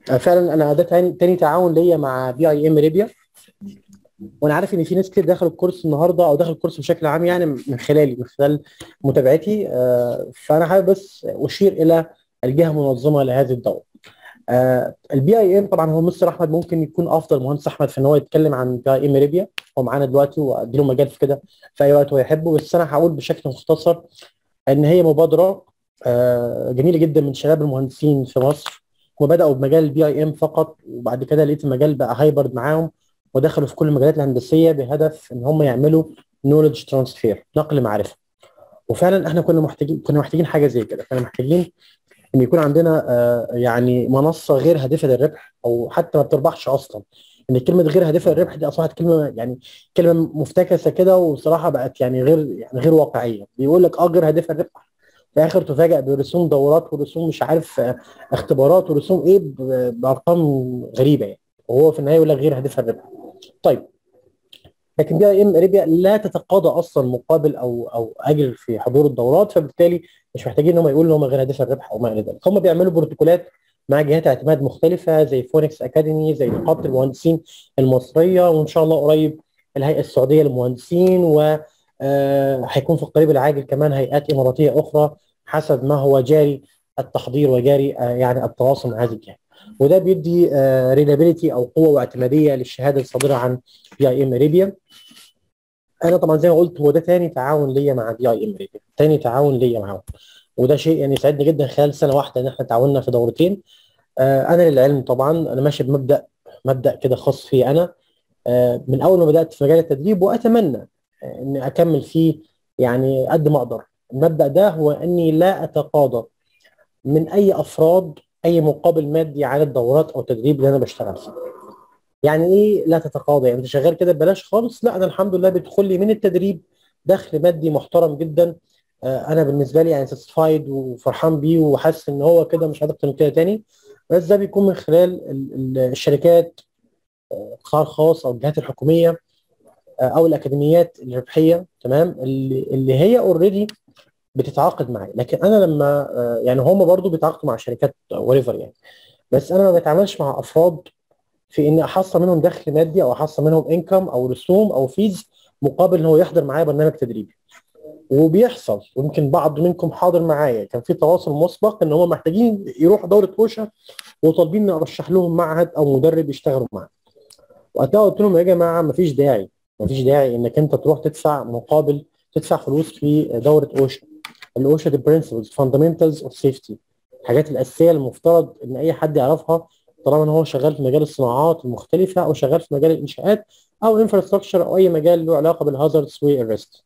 آه، فعلا انا ده تاني, تاني تعاون ليا مع بي اي ام ليبيا وانا عارف ان في ناس كتير دخلوا الكورس النهارده او دخلوا الكورس بشكل عام يعني من خلالي من خلال متابعتي آه، فانا حابب بس اشير الى الجهه المنظمه لهذه الدوره. البي اي ام طبعا هو مستر احمد ممكن يكون افضل مهندس احمد في ان هو يتكلم عن بي اي ام ليبيا هو معانا دلوقتي وادي له مجال في كده في اي وقت هو يحبه بس انا هقول بشكل مختصر ان هي مبادره آه، جميله جدا من شباب المهندسين في مصر وبداوا بمجال البي اي ام فقط وبعد كده لقيت المجال بقى هايبرد معاهم ودخلوا في كل المجالات الهندسيه بهدف ان هم يعملوا نولج ترانسفير نقل معرفه وفعلا احنا كنا محتاجين كنا محتاجين حاجه زي كده كنا محتاجين ان يكون عندنا آه، يعني منصه غير هادفه للربح او حتى ما بتربحش اصلا ان كلمه غير هادفه للربح دي اصبحت كلمه يعني كلمه مفتكسه كده وصراحه بقت يعني غير يعني غير واقعيه بيقول لك اه غير هادفه للربح في الاخر تفاجئ برسوم دورات ورسوم مش عارف آه، اختبارات ورسوم ايه ب- بارقام غريبه يعني وهو في النهايه يقول لك غير هادفه للربح طيب لكن بي اي ام اريبيا لا تتقاضى اصلا مقابل او او اجر في حضور الدورات فبالتالي مش محتاجين ان هم يقولوا ان هم غير هادفه الربح او ما الى ذلك هم بيعملوا بروتوكولات مع جهات اعتماد مختلفه زي فونكس اكاديمي زي نقابه المهندسين المصريه وان شاء الله قريب الهيئه السعوديه للمهندسين و آه، هيكون في القريب العاجل كمان هيئات اماراتيه اخرى حسب ما هو جاري التحضير وجاري آه، يعني التواصل مع هذه الجهات وده بيدي ريلابيليتي او قوه واعتماديه للشهاده الصادره عن بي اي ام اريبيا انا طبعا زي ما قلت هو ده تاني تعاون ليا مع بي اي ام اريبيا تاني تعاون ليا معاهم وده شيء يعني يسعدني جدا خلال سنه واحده ان احنا تعاوننا في دورتين آه، انا للعلم طبعا انا ماشي بمبدا مبدا كده خاص فيه انا آه، من اول ما بدات في مجال التدريب واتمنى آه، اني اكمل فيه يعني قد ما اقدر المبدا ده هو اني لا اتقاضى من اي افراد اي مقابل مادي على الدورات او التدريب اللي انا بشتغل فيه يعني ايه لا تتقاضى يعني انت شغال كده ببلاش خالص لا انا الحمد لله بيدخل لي من التدريب دخل مادي محترم جدا آه، انا بالنسبه لي يعني ساتسفايد وفرحان بيه وحاسس ان هو كده مش عايز اكتر من كده تاني بس ده بيكون من خلال ال- ال- الشركات آه، قطاع خاص او الجهات الحكوميه آه، او الاكاديميات الربحيه تمام اللي, اللي هي اوريدي بتتعاقد معايا لكن انا لما آه، يعني هم برضو بيتعاقدوا مع شركات وريفر يعني بس انا ما بتعاملش مع افراد في اني احصل منهم دخل مادي او احصل منهم انكم او رسوم او فيز مقابل ان هو يحضر معايا برنامج تدريبي وبيحصل ويمكن بعض منكم حاضر معايا كان في تواصل مسبق ان هم محتاجين يروحوا دوره اوشا وطالبين اني ارشح لهم معهد او مدرب يشتغلوا معاه وقتها قلت لهم يا جماعه مفيش داعي مفيش داعي انك انت تروح تدفع مقابل تدفع فلوس في دوره اوشا الاوشا دي برنسبلز فاندمنتالز اوف سيفتي الحاجات الاساسيه المفترض ان اي حد يعرفها طالما ان هو شغال في مجال الصناعات المختلفه او شغال في مجال الانشاءات او انفراستراكشر او اي مجال له علاقه بالهازاردز والريسك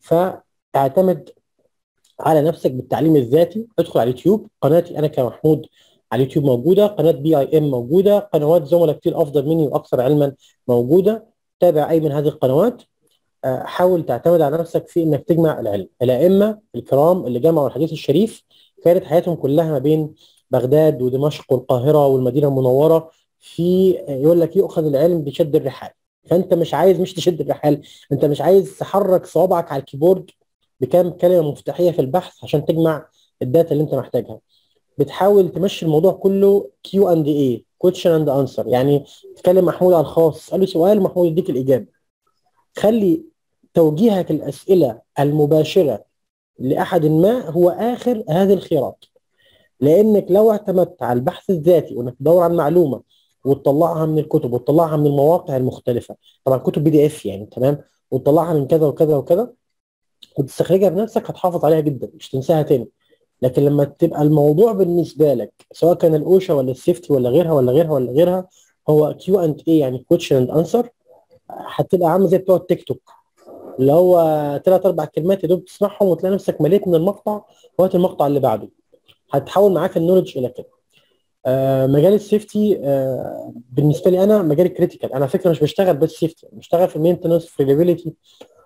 فاعتمد على نفسك بالتعليم الذاتي ادخل على اليوتيوب قناتي انا كمحمود على اليوتيوب موجوده قناه بي اي ام موجوده قنوات زملاء كتير افضل مني واكثر علما موجوده تابع اي من هذه القنوات آه، حاول تعتمد على نفسك في انك تجمع العلم الائمه الكرام اللي جمعوا الحديث الشريف كانت حياتهم كلها ما بين بغداد ودمشق والقاهره والمدينه المنوره في يقول لك يؤخذ العلم بشد الرحال فانت مش عايز مش تشد الرحال انت مش عايز تحرك صوابعك على الكيبورد بكام كلمه مفتاحيه في البحث عشان تجمع الداتا اللي انت محتاجها بتحاول تمشي الموضوع كله كيو اند اي كويشن اند انسر يعني تكلم محمود على الخاص اساله سؤال محمود يديك الاجابه خلي توجيهك الاسئله المباشره لاحد ما هو اخر هذه الخيارات لانك لو اعتمدت على البحث الذاتي وانك تدور عن معلومه وتطلعها من الكتب وتطلعها من المواقع المختلفه طبعا كتب بي دي اف يعني تمام وتطلعها من كذا وكذا وكذا وتستخرجها بنفسك هتحافظ عليها جدا مش تنساها تاني لكن لما تبقى الموضوع بالنسبه لك سواء كان الاوشا ولا السيفتي ولا غيرها ولا غيرها ولا غيرها هو كيو اند اي يعني كويشن اند انسر هتبقى عامل زي بتوع التيك توك اللي هو ثلاث اربع كلمات يا دوب تسمعهم وتلاقي نفسك مليت من المقطع وقت المقطع اللي بعده هتحول معاك النولج الى كده آه مجال السيفتي آه بالنسبه لي انا مجال كريتيكال انا على فكره مش بشتغل بس سيفتي بشتغل في المينتنس في ريلابيلتي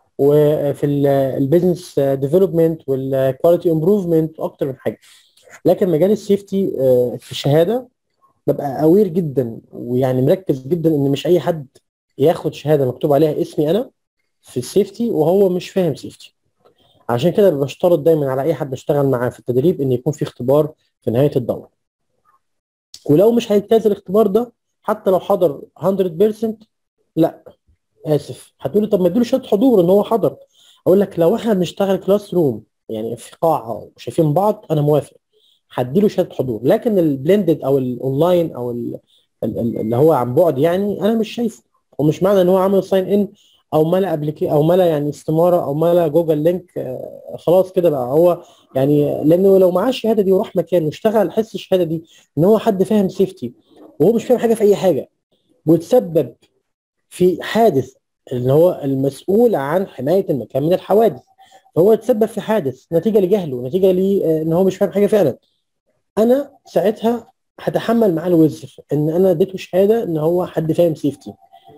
وفي البيزنس ديفلوبمنت والكواليتي امبروفمنت واكتر من حاجه لكن مجال السيفتي آه في الشهاده ببقى اوير جدا ويعني مركز جدا ان مش اي حد ياخد شهاده مكتوب عليها اسمي انا في السيفتي وهو مش فاهم سيفتي عشان كده بشترط دايما على اي حد بشتغل معاه في التدريب ان يكون في اختبار في نهايه الدوره ولو مش هيجتاز الاختبار ده حتى لو حضر 100% لا اسف هتقولي طب ما اديله شهاده حضور ان هو حضر اقول لك لو احنا بنشتغل كلاس روم يعني في قاعه وشايفين بعض انا موافق هديله شهاده حضور لكن البلندد او الاونلاين او ال- ال- ال- اللي هو عن بعد يعني انا مش شايفه ومش معنى ان هو عامل ساين ان او ملا ابلكي او ملا يعني استماره او ملا جوجل لينك آه، خلاص كده بقى هو يعني لانه لو معاه الشهاده دي وراح مكان واشتغل حس الشهاده دي ان هو حد فاهم سيفتي وهو مش فاهم حاجه في اي حاجه وتسبب في حادث اللي هو المسؤول عن حمايه المكان من الحوادث فهو تسبب في حادث نتيجه لجهله نتيجه لان هو مش فاهم حاجه فعلا انا ساعتها هتحمل معاه الوزر ان انا اديته شهاده ان هو حد فاهم سيفتي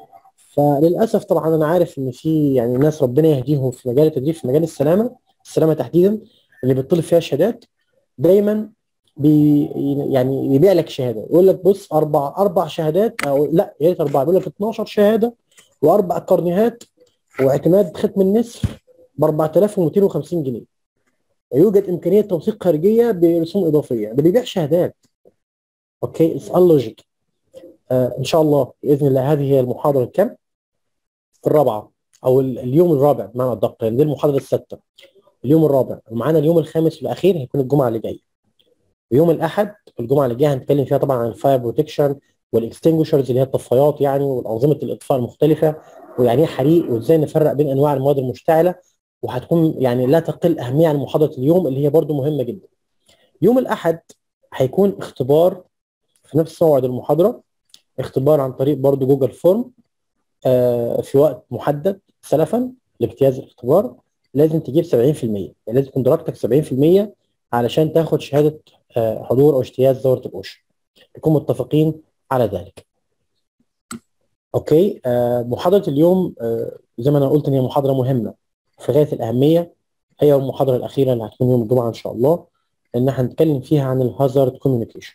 فللاسف طبعا انا عارف ان في يعني ناس ربنا يهديهم في مجال التدريب في مجال السلامه السلامه تحديدا اللي بيطلب فيها شهادات دايما بي يعني يبيع لك شهاده يقول لك بص اربع اربع شهادات او لا يا ريت اربعه بيقول لك 12 شهاده واربع كارنيهات واعتماد ختم النصف ب 4250 جنيه يوجد امكانيه توثيق خارجيه برسوم اضافيه ده بيبيع شهادات اوكي اتس اللوجيك آه ان شاء الله باذن الله هذه هي المحاضره الكام؟ الرابعه او ال- اليوم الرابع بمعنى ادق لان دي المحاضره السادسه اليوم الرابع ومعانا اليوم الخامس والاخير هيكون الجمعه اللي جايه ويوم الاحد الجمعه اللي جايه هنتكلم فيها طبعا عن الفاير بروتكشن والاكستنجوشرز اللي هي الطفايات يعني والانظمه الاطفاء المختلفه ويعني ايه حريق وازاي نفرق بين انواع المواد المشتعله وهتكون يعني لا تقل اهميه عن محاضره اليوم اللي هي برضو مهمه جدا. يوم الاحد هيكون اختبار في نفس موعد المحاضره اختبار عن طريق برضو جوجل فورم آه في وقت محدد سلفا لاجتياز الاختبار لازم تجيب 70% يعني لازم تكون درجتك 70% علشان تاخد شهاده آه حضور او اجتياز دوره الاوشا. نكون متفقين على ذلك. اوكي آه محاضره اليوم آه زي ما انا قلت ان هي محاضره مهمه في غايه الاهميه هي المحاضره الاخيره اللي هتكون يوم الجمعه ان شاء الله لان هنتكلم فيها عن الهازارد كوميونيكيشن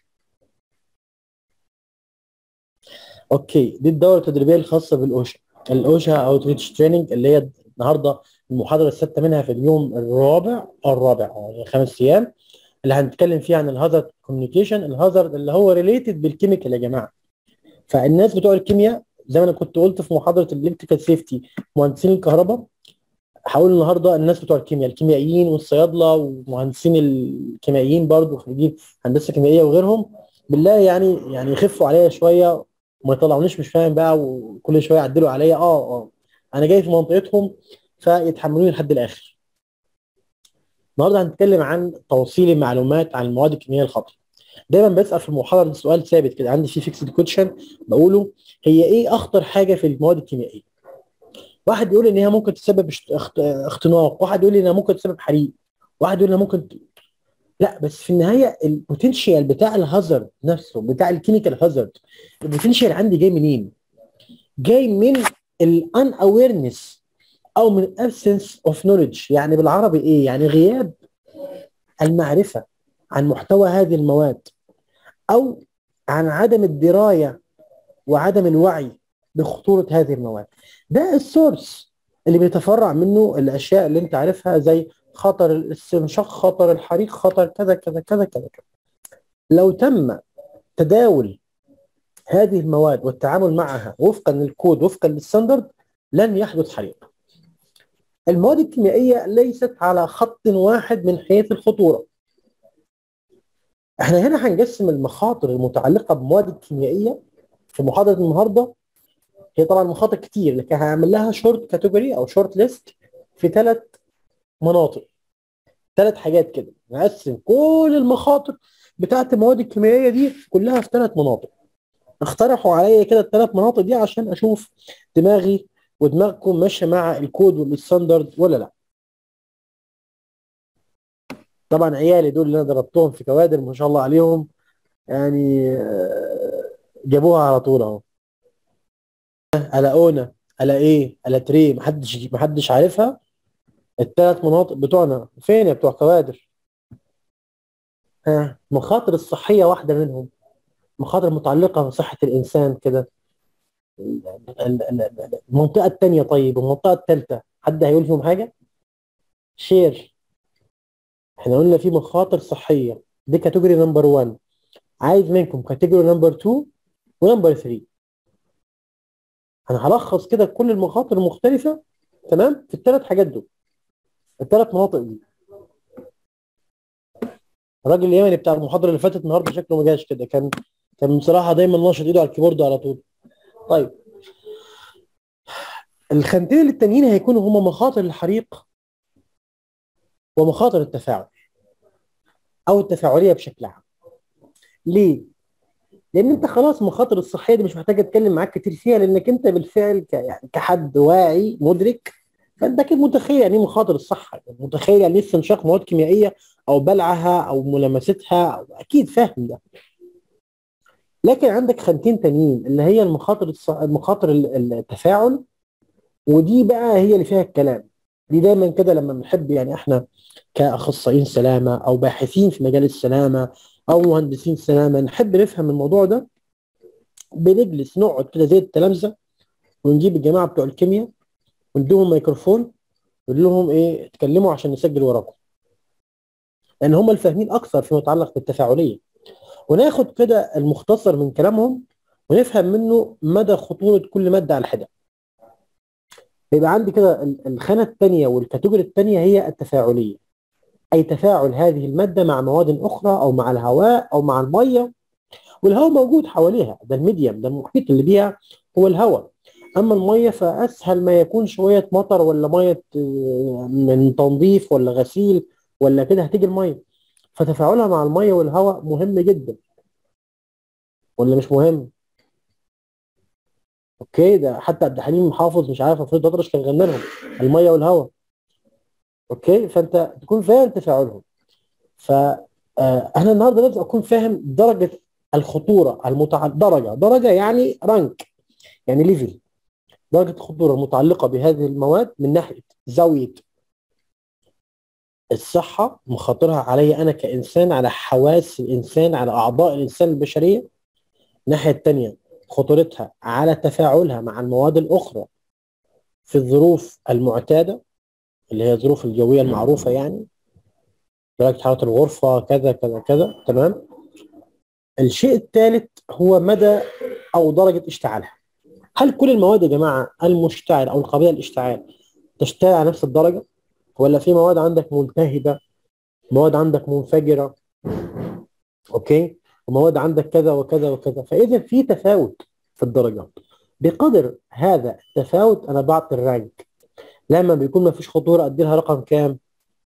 اوكي دي الدوره التدريبيه الخاصه بالاوشا الاوشا او تريتش تريننج اللي هي النهارده المحاضره السادسه منها في اليوم الرابع او الرابع يعني خمس ايام اللي هنتكلم فيها عن الهازارد كوميونيكيشن الهازارد اللي هو ريليتد بالكيميكال يا جماعه فالناس بتوع الكيمياء زي ما انا كنت قلت في محاضره الالكتريكال سيفتي مهندسين الكهرباء هقول النهارده الناس بتوع الكيمياء الكيميائيين والصيادله ومهندسين الكيميائيين برضو خريجين هندسه كيميائيه وغيرهم بالله يعني يعني يخفوا عليا شويه وما يطلعونيش مش فاهم بقى وكل شويه يعدلوا عليا اه اه انا جاي في منطقتهم فيتحملوني لحد الاخر. النهارده هنتكلم عن توصيل المعلومات عن المواد الكيميائيه الخطره. دايما بسال في المحاضره سؤال ثابت كده عندي فيه فيكسد كوتشن بقوله هي ايه اخطر حاجه في المواد الكيميائيه؟ واحد يقول ان هي ممكن تسبب اشت- اخت- اختناق، واحد يقول انها ممكن تسبب حريق، واحد يقول انها ممكن ت- لا بس في النهايه البوتنشال بتاع الهازارد نفسه بتاع الكيميكال هازارد البوتنشال عندي جاي منين؟ جاي من الان اويرنس او من absence اوف knowledge يعني بالعربي ايه؟ يعني غياب المعرفه عن محتوى هذه المواد او عن عدم الدرايه وعدم الوعي بخطوره هذه المواد. ده السورس اللي بيتفرع منه الاشياء اللي انت عارفها زي خطر الاستنشاق خطر الحريق خطر كذا كذا كذا كذا كذا. لو تم تداول هذه المواد والتعامل معها وفقا للكود وفقا للستاندرد لن يحدث حريق. المواد الكيميائيه ليست على خط واحد من حيث الخطوره. احنا هنا هنقسم المخاطر المتعلقه بالمواد الكيميائيه في محاضره النهارده هي طبعا مخاطر كتير لكن هعمل لها شورت كاتيجوري او شورت ليست في ثلاث مناطق ثلاث حاجات كده نقسم كل المخاطر بتاعت المواد الكيميائيه دي كلها في ثلاث مناطق اقترحوا عليا كده الثلاث مناطق دي عشان اشوف دماغي ودماغكم ماشيه مع الكود والستاندرد ولا لا طبعا عيالي دول اللي انا ضربتهم في كوادر ما شاء الله عليهم يعني آه، جابوها على طول اهو الا اونا الا ايه الا تري محدش محدش عارفها الثلاث مناطق بتوعنا فين يا بتوع كوادر ها مخاطر الصحيه واحده منهم مخاطر متعلقه بصحه الانسان كده ال- ال- ال- المنطقه الثانيه طيب المنطقه الثالثه حد هيقول فيهم حاجه شير احنا قلنا في مخاطر صحيه دي كاتيجوري نمبر 1 عايز منكم كاتيجوري نمبر 2 ونمبر 3 انا هلخص كده كل المخاطر المختلفه تمام في الثلاث حاجات دول الثلاث مناطق دي الراجل اليمني بتاع المحاضره اللي فاتت النهارده شكله ما جاش كده كان كان بصراحه دايما ناشط ايده على الكيبورد على طول طيب الخانتين التانيين هيكونوا هما مخاطر الحريق ومخاطر التفاعل او التفاعليه بشكل عام ليه لان انت خلاص المخاطر الصحيه دي مش محتاج اتكلم معاك كتير فيها لانك انت بالفعل ك... يعني كحد واعي مدرك فانت اكيد متخيل يعني ايه مخاطر الصحه يعني متخيل يعني ايه استنشاق مواد كيميائيه او بلعها او ملامستها أو اكيد فاهم ده لكن عندك خانتين تانيين اللي هي المخاطر الص... المخاطر التفاعل ودي بقى هي اللي فيها الكلام دي دايما كده لما بنحب يعني احنا كاخصائيين سلامه او باحثين في مجال السلامه او مهندسين سلامه نحب نفهم الموضوع ده بنجلس نقعد كده زي التلامذه ونجيب الجماعه بتوع الكيمياء ونديهم ميكروفون نقول لهم ايه اتكلموا عشان نسجل وراكم لان هم الفاهمين اكثر فيما يتعلق بالتفاعليه وناخد كده المختصر من كلامهم ونفهم منه مدى خطوره كل ماده على حده يبقى عندي كده الخانه الثانيه والكاتيجوري الثانيه هي التفاعليه اي تفاعل هذه الماده مع مواد اخرى او مع الهواء او مع الميه والهواء موجود حواليها ده الميديم ده المحيط اللي بيها هو الهواء اما الميه فاسهل ما يكون شويه مطر ولا ميه من تنظيف ولا غسيل ولا كده هتيجي الميه فتفاعلها مع الميه والهواء مهم جدا ولا مش مهم اوكي ده حتى عبد الحليم حافظ مش عارف افريد اطرش كان غنى لهم الميه والهواء اوكي فانت تكون فاهم تفاعلهم ف انا النهارده لازم اكون فاهم درجه الخطوره المتع... درجه درجه يعني رانك يعني ليفل درجه الخطوره المتعلقه بهذه المواد من ناحيه زاويه الصحه مخاطرها علي انا كانسان على حواس الانسان على اعضاء الانسان البشريه الناحيه الثانيه خطورتها على تفاعلها مع المواد الاخرى في الظروف المعتاده اللي هي الظروف الجويه المعروفه يعني درجه حراره الغرفه كذا كذا كذا تمام الشيء الثالث هو مدى او درجه اشتعالها هل كل المواد يا جماعه المشتعله او القابله للاشتعال تشتعل على نفس الدرجه ولا في مواد عندك ملتهبه مواد عندك منفجره اوكي ومواد عندك كذا وكذا وكذا فاذا في تفاوت في الدرجات بقدر هذا التفاوت انا بعطي الرانك لما بيكون ما فيش خطوره ادي لها رقم كام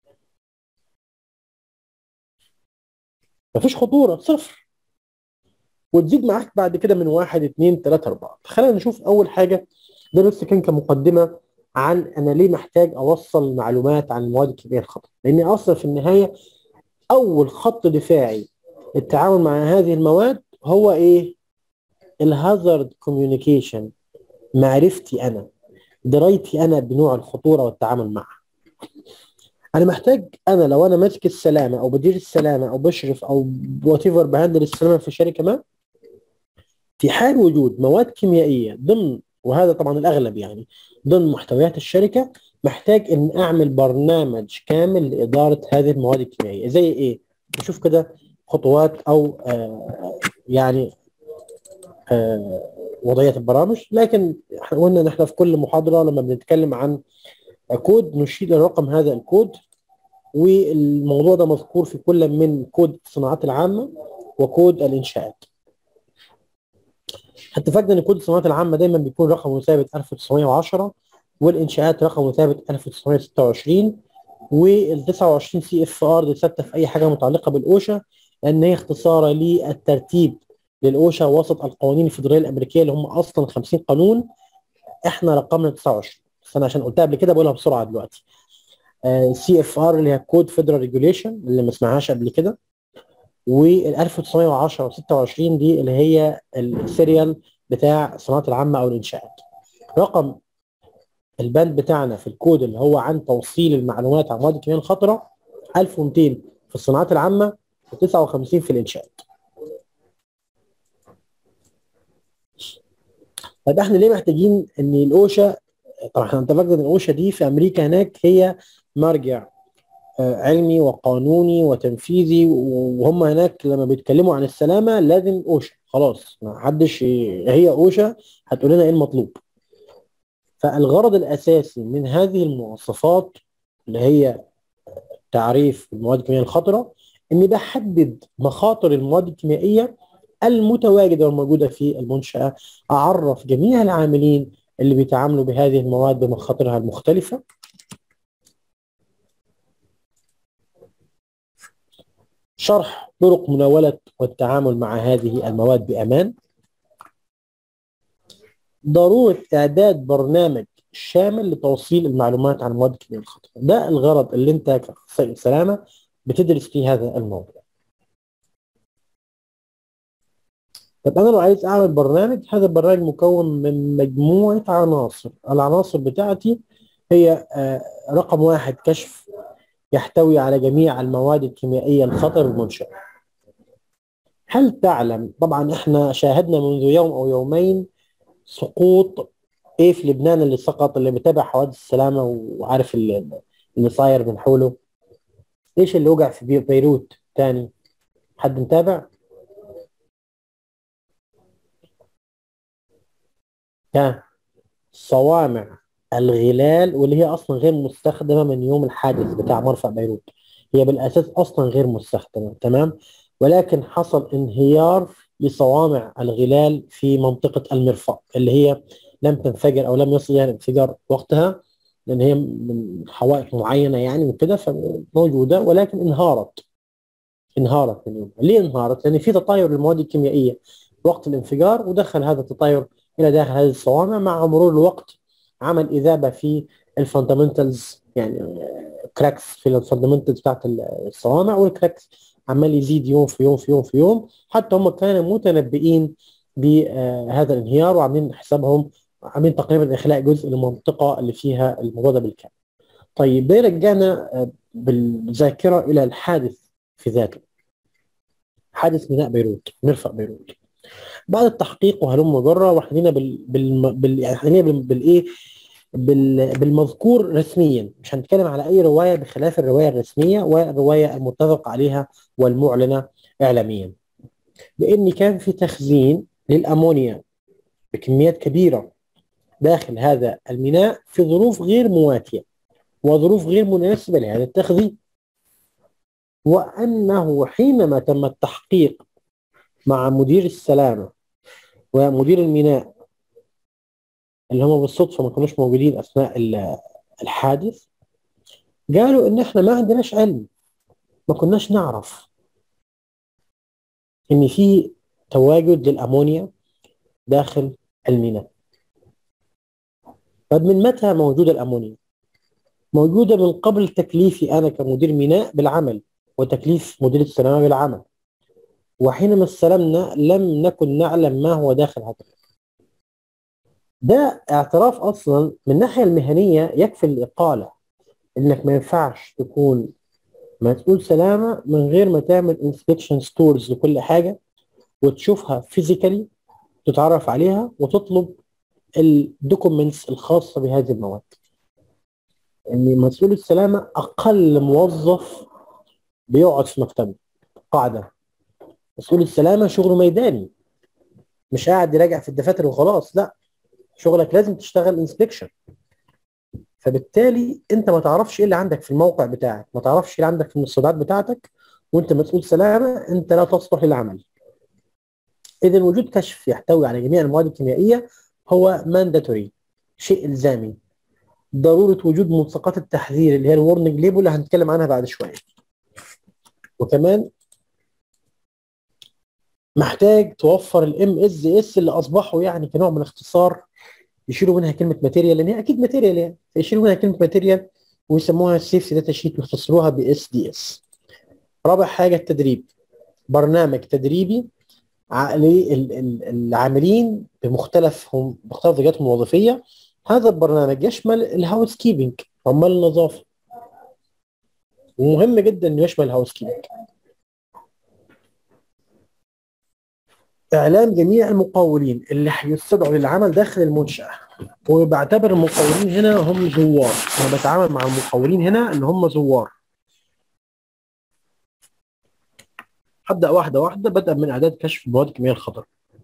ما فيش خطوره صفر وتزيد معاك بعد كده من واحد اثنين ثلاثة أربعة خلينا نشوف أول حاجة ده بس كان كمقدمة عن أنا ليه محتاج أوصل معلومات عن المواد الكيميائية الخطر لأن أصلا في النهاية أول خط دفاعي التعامل مع هذه المواد هو ايه الهازارد كوميونيكيشن معرفتي انا درايتي انا بنوع الخطوره والتعامل معها انا محتاج انا لو انا ماسك السلامه او بدير السلامه او بشرف او وات ايفر بهندل السلامه في شركه ما في حال وجود مواد كيميائيه ضمن وهذا طبعا الاغلب يعني ضمن محتويات الشركه محتاج ان اعمل برنامج كامل لاداره هذه المواد الكيميائيه زي ايه نشوف كده خطوات او آه يعني آه وضعيه البرامج لكن احنا قلنا ان احنا في كل محاضره لما بنتكلم عن كود نشير الى رقم هذا الكود والموضوع ده مذكور في كل من كود الصناعات العامه وكود الانشاءات اتفقنا ان كود الصناعات العامه دايما بيكون رقمه ثابت 1910 والانشاءات رقمه ثابت 1926 وال 29 سي اف ار دي ثابته في اي حاجه متعلقه بالاوشا لان هي اختصار للترتيب للاوشا وسط القوانين الفيدراليه الامريكيه اللي هم اصلا 50 قانون احنا رقمنا 29 بس انا عشان قلتها قبل كده بقولها بسرعه دلوقتي سي اف ار اللي هي كود فيدرال ريجوليشن اللي ما سمعهاش قبل كده وال 1910 و26 دي اللي هي السيريال بتاع الصناعات العامه او الانشاءات رقم البند بتاعنا في الكود اللي هو عن توصيل المعلومات عن مواد الكيمياء الخطره 1200 في الصناعات العامه و59 في الانشاءات طيب احنا ليه محتاجين ان الاوشا طبعا احنا اتفقنا ان الاوشا دي في امريكا هناك هي مرجع آه، علمي وقانوني وتنفيذي وهم هناك لما بيتكلموا عن السلامه لازم اوشا خلاص ما حدش هي اوشا هتقول لنا ايه المطلوب فالغرض الاساسي من هذه المواصفات اللي هي تعريف المواد الكيميائيه الخطره اني بحدد مخاطر المواد الكيميائيه المتواجده والموجوده في المنشاه اعرف جميع العاملين اللي بيتعاملوا بهذه المواد بمخاطرها المختلفه شرح طرق مناولة والتعامل مع هذه المواد بأمان ضرورة إعداد برنامج شامل لتوصيل المعلومات عن المواد الكيميائية الخطرة ده الغرض اللي أنت كأخصائي سلامة بتدرس فيه هذا الموضوع طب أنا لو عايز أعمل برنامج هذا البرنامج مكون من مجموعة عناصر العناصر بتاعتي هي آه، رقم واحد كشف يحتوي على جميع المواد الكيميائية الخطر المنشأة هل تعلم طبعا احنا شاهدنا منذ يوم او يومين سقوط ايه في لبنان اللي سقط اللي متابع حوادث السلامة وعارف اللي, اللي صاير من حوله ايش اللي وقع في بيروت تاني حد متابع ها صوامع الغلال واللي هي اصلا غير مستخدمه من يوم الحادث بتاع مرفأ بيروت هي بالاساس اصلا غير مستخدمه تمام ولكن حصل انهيار لصوامع الغلال في منطقه المرفأ اللي هي لم تنفجر او لم يصل يعني انفجار وقتها لان هي من حوائط معينه يعني وكده فموجوده ولكن انهارت انهارت من يوم ليه انهارت؟ لان في تطاير للمواد الكيميائيه وقت الانفجار ودخل هذا التطاير الى داخل هذه الصوامع مع مرور الوقت عمل اذابه في الفاندمنتالز يعني كراكس في الفاندمنتالز بتاعت الصوامع والكراكس عمال يزيد يوم في يوم في يوم في يوم حتى هم كانوا متنبئين بهذا الانهيار وعاملين حسابهم عاملين تقريبا اخلاء جزء للمنطقه اللي فيها الموضوع ده بالكامل. طيب ده يرجعنا بالذاكره الى الحادث في ذاته. حادث ميناء بيروت مرفأ بيروت. بعد التحقيق وهلم جرة وحدينا بال, بال... بال... يعني حدينا بال... بالايه بال... بالمذكور رسميا مش هنتكلم على اي روايه بخلاف الروايه الرسميه والروايه المتفق عليها والمعلنه اعلاميا بان كان في تخزين للامونيا بكميات كبيره داخل هذا الميناء في ظروف غير مواتيه وظروف غير مناسبه لهذا التخزين وانه حينما تم التحقيق مع مدير السلامه ومدير الميناء اللي هم بالصدفه ما كانوش موجودين اثناء الحادث قالوا ان احنا ما عندناش علم ما كناش نعرف ان في تواجد للامونيا داخل الميناء طب من متى موجوده الامونيا موجوده من قبل تكليفي انا كمدير ميناء بالعمل وتكليف مدير السلامه بالعمل وحينما استلمنا لم نكن نعلم ما هو داخل هذا ده اعتراف اصلا من الناحيه المهنيه يكفي الاقاله انك ما ينفعش تكون مسؤول سلامه من غير ما تعمل انسبكشن ستورز لكل حاجه وتشوفها فيزيكالي تتعرف عليها وتطلب الدوكيومنتس الخاصه بهذه المواد ان مسؤول السلامه اقل موظف بيقعد في مكتبه قاعده مسؤول السلامه شغله ميداني مش قاعد يراجع في الدفاتر وخلاص لا شغلك لازم تشتغل انسبكشن فبالتالي انت ما تعرفش ايه اللي عندك في الموقع بتاعك ما تعرفش ايه اللي عندك في المستودعات بتاعتك وانت مسؤول سلامه انت لا تصلح للعمل اذا وجود كشف يحتوي على جميع المواد الكيميائيه هو مانداتوري شيء الزامي ضروره وجود ملصقات التحذير اللي هي الورنينج ليبل اللي هنتكلم عنها بعد شويه وكمان محتاج توفر الام اس اس اللي اصبحوا يعني كنوع من اختصار يشيلوا منها كلمه ماتيريال لان هي اكيد ماتيريال يعني فيشيلوا منها كلمه ماتيريال ويسموها سيفتي داتا شيت ويختصروها باس دي اس. رابع حاجه التدريب برنامج تدريبي للعاملين بمختلفهم مختلف درجاتهم الوظيفيه هذا البرنامج يشمل الهاوس كيبنج عمال النظافه ومهم جدا انه يشمل الهاوس كيبنج اعلام جميع المقاولين اللي هيستدعوا للعمل داخل المنشاه وبعتبر المقاولين هنا هم زوار انا بتعامل مع المقاولين هنا ان هم زوار هبدا واحده واحده بدءا من اعداد كشف المواد الكيميائيه الخطر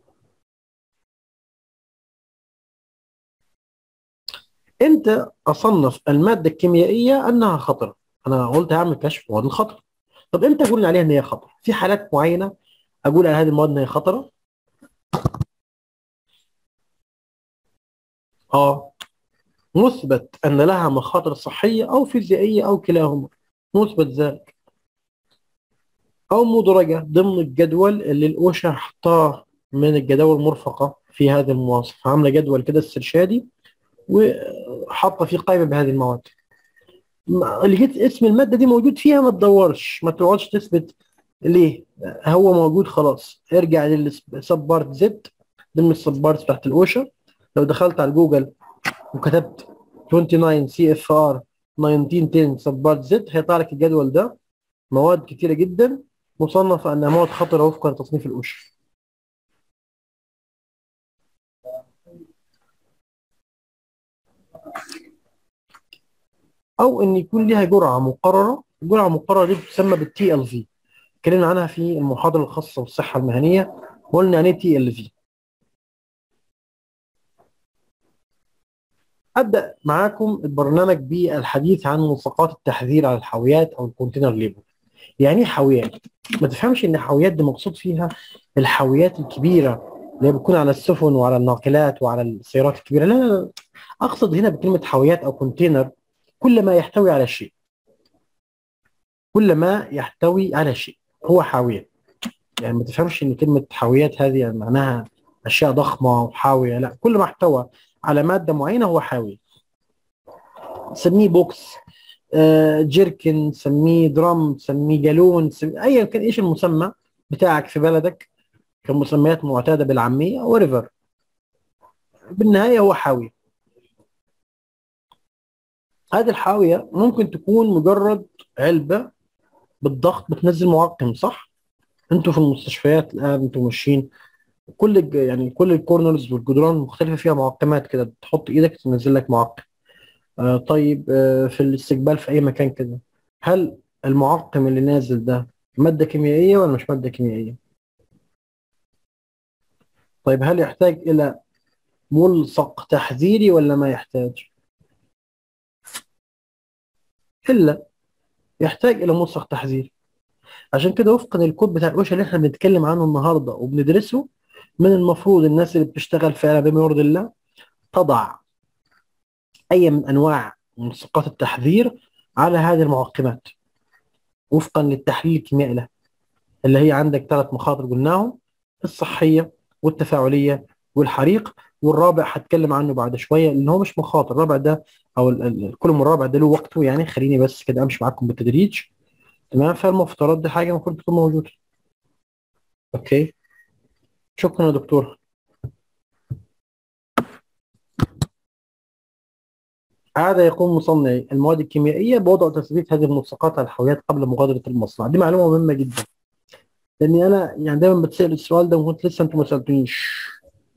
امتى اصنف الماده الكيميائيه انها خطر انا قلت هعمل كشف مواد الخطر طب امتى اقول عليها ان هي خطر في حالات معينه اقول على هذه المواد ان هي خطره اه مثبت ان لها مخاطر صحيه او فيزيائيه او كلاهما مثبت ذلك او مدرجه ضمن الجدول اللي الاوشا حطاه من الجداول المرفقه في هذا المواصف عامله جدول كده استرشادي وحاطه فيه قائمه بهذه المواد اللي جيت اسم الماده دي موجود فيها ما تدورش ما تقعدش تثبت ليه هو موجود خلاص ارجع للسبارت زد ضمن السبارت بتاعت الاوشا لو دخلت على جوجل وكتبت 29 سي اف ار 1910 سبارت زد هيطلع لك الجدول ده مواد كتيره جدا مصنفه انها مواد خطره وفقا لتصنيف الاوشا او ان يكون ليها جرعه مقرره الجرعه المقرره دي بتسمى بالتي ال في اتكلمنا عنها في المحاضره الخاصه بالصحه المهنيه وقلنا يعني ايه تي ال في ابدا معاكم البرنامج بالحديث عن ملصقات التحذير على الحاويات او الكونتينر ليبل يعني ايه حاويات ما تفهمش ان الحاويات دي مقصود فيها الحاويات الكبيره اللي بتكون على السفن وعلى الناقلات وعلى السيارات الكبيره لا لا لا اقصد هنا بكلمه حاويات او كونتينر كل ما يحتوي على شيء كل ما يحتوي على شيء هو حاويه يعني ما تفهمش ان كلمه حاويات هذه يعني معناها اشياء ضخمه وحاويه لا كل ما احتوى على ماده معينه هو حاوي سميه بوكس آه، جيركن سميه درام سميه جالون سميه ايا كان ايش المسمى بتاعك في بلدك كمسميات معتاده بالعاميه وريفر بالنهايه هو حاوي هذه الحاويه ممكن تكون مجرد علبه بالضغط بتنزل معقم صح؟ انتوا في المستشفيات الان انتوا ماشيين كل الج- يعني كل الكورنرز والجدران مختلفه فيها معقمات كده تحط ايدك تنزل لك معقم آه طيب آه في الاستقبال في اي مكان كده هل المعقم اللي نازل ده ماده كيميائيه ولا مش ماده كيميائيه؟ طيب هل يحتاج الى ملصق تحذيري ولا ما يحتاج؟ الا يحتاج الى ملصق تحذيري عشان كده وفقا للكود بتاع الاوشا اللي احنا بنتكلم عنه النهارده وبندرسه من المفروض الناس اللي بتشتغل فعلا بما يرضي الله تضع اي من انواع ملصقات التحذير على هذه المعقمات وفقا للتحليل الكيميائي لها اللي هي عندك ثلاث مخاطر قلناهم الصحيه والتفاعليه والحريق والرابع هتكلم عنه بعد شويه لان هو مش مخاطر الرابع ده او ال- ال- الكولوم الرابع ده له وقته يعني خليني بس كده امشي معاكم بالتدريج تمام فالمفترض دي حاجه المفروض تكون موجوده اوكي شكرا يا دكتور عاد يقوم مصنعي المواد الكيميائيه بوضع وتثبيت هذه الملصقات على الحاويات قبل مغادره المصنع دي معلومه مهمه جدا لاني انا يعني دايما بتسال السؤال ده وكنت لسه انتم ما سالتونيش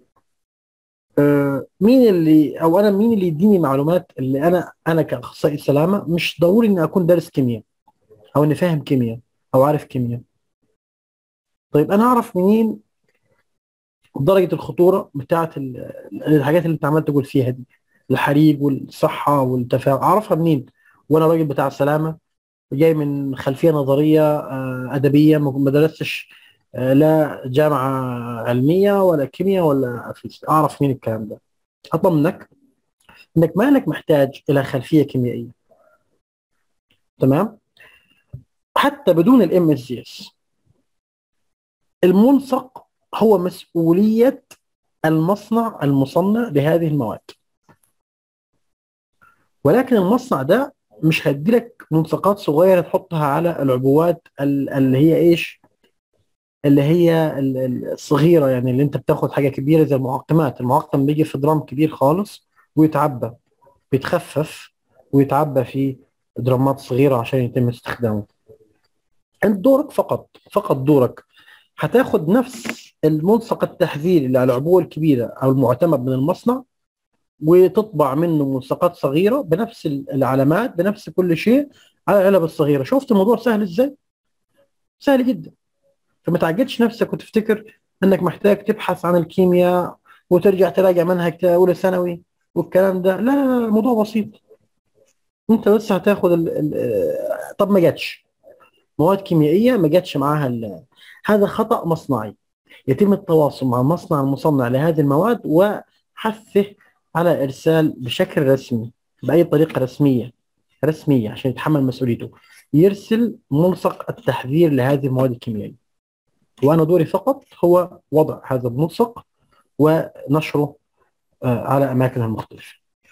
آه، مين اللي او انا مين اللي يديني معلومات اللي انا انا كاخصائي سلامه مش ضروري اني اكون دارس كيمياء او اني فاهم كيمياء او عارف كيمياء طيب انا اعرف منين درجه الخطوره بتاعه ال- الحاجات اللي انت عمال تقول فيها دي الحريق والصحه والتفاعل اعرفها منين وانا راجل بتاع سلامه جاي من خلفيه نظريه آه، ادبيه ما ما درستش آه، لا جامعه علميه ولا كيمياء ولا فيزياء اعرف مين الكلام ده اطمنك انك ما انك محتاج الى خلفيه كيميائيه تمام حتى بدون الام اس جي اس الملصق هو مسؤوليه المصنع المصنع لهذه المواد ولكن المصنع ده مش هيديلك ملصقات صغيره تحطها على العبوات ال- اللي هي ايش اللي هي ال- ال- الصغيره يعني اللي انت بتاخد حاجه كبيره زي المعقمات المعقم بيجي في درام كبير خالص ويتعبى بيتخفف ويتعبى في درامات صغيره عشان يتم استخدامه انت دورك فقط فقط دورك هتاخد نفس الملصق التحذيري اللي على العبوه الكبيره او المعتمد من المصنع وتطبع منه ملصقات صغيره بنفس العلامات بنفس كل شيء على العلب الصغيره شفت الموضوع سهل ازاي؟ سهل جدا فما تعجدش نفسك وتفتكر انك محتاج تبحث عن الكيمياء وترجع تراجع منهج اولى ثانوي والكلام ده لا لا لا الموضوع بسيط انت بس هتاخد ال... ال... طب ما جاتش مواد كيميائيه ما جاتش معاها ال... هذا خطا مصنعي يتم التواصل مع المصنع المصنع لهذه المواد وحثه على ارسال بشكل رسمي باي طريقه رسميه رسميه عشان يتحمل مسؤوليته يرسل ملصق التحذير لهذه المواد الكيميائيه وانا دوري فقط هو وضع هذا الملصق ونشره على اماكنها المختلفه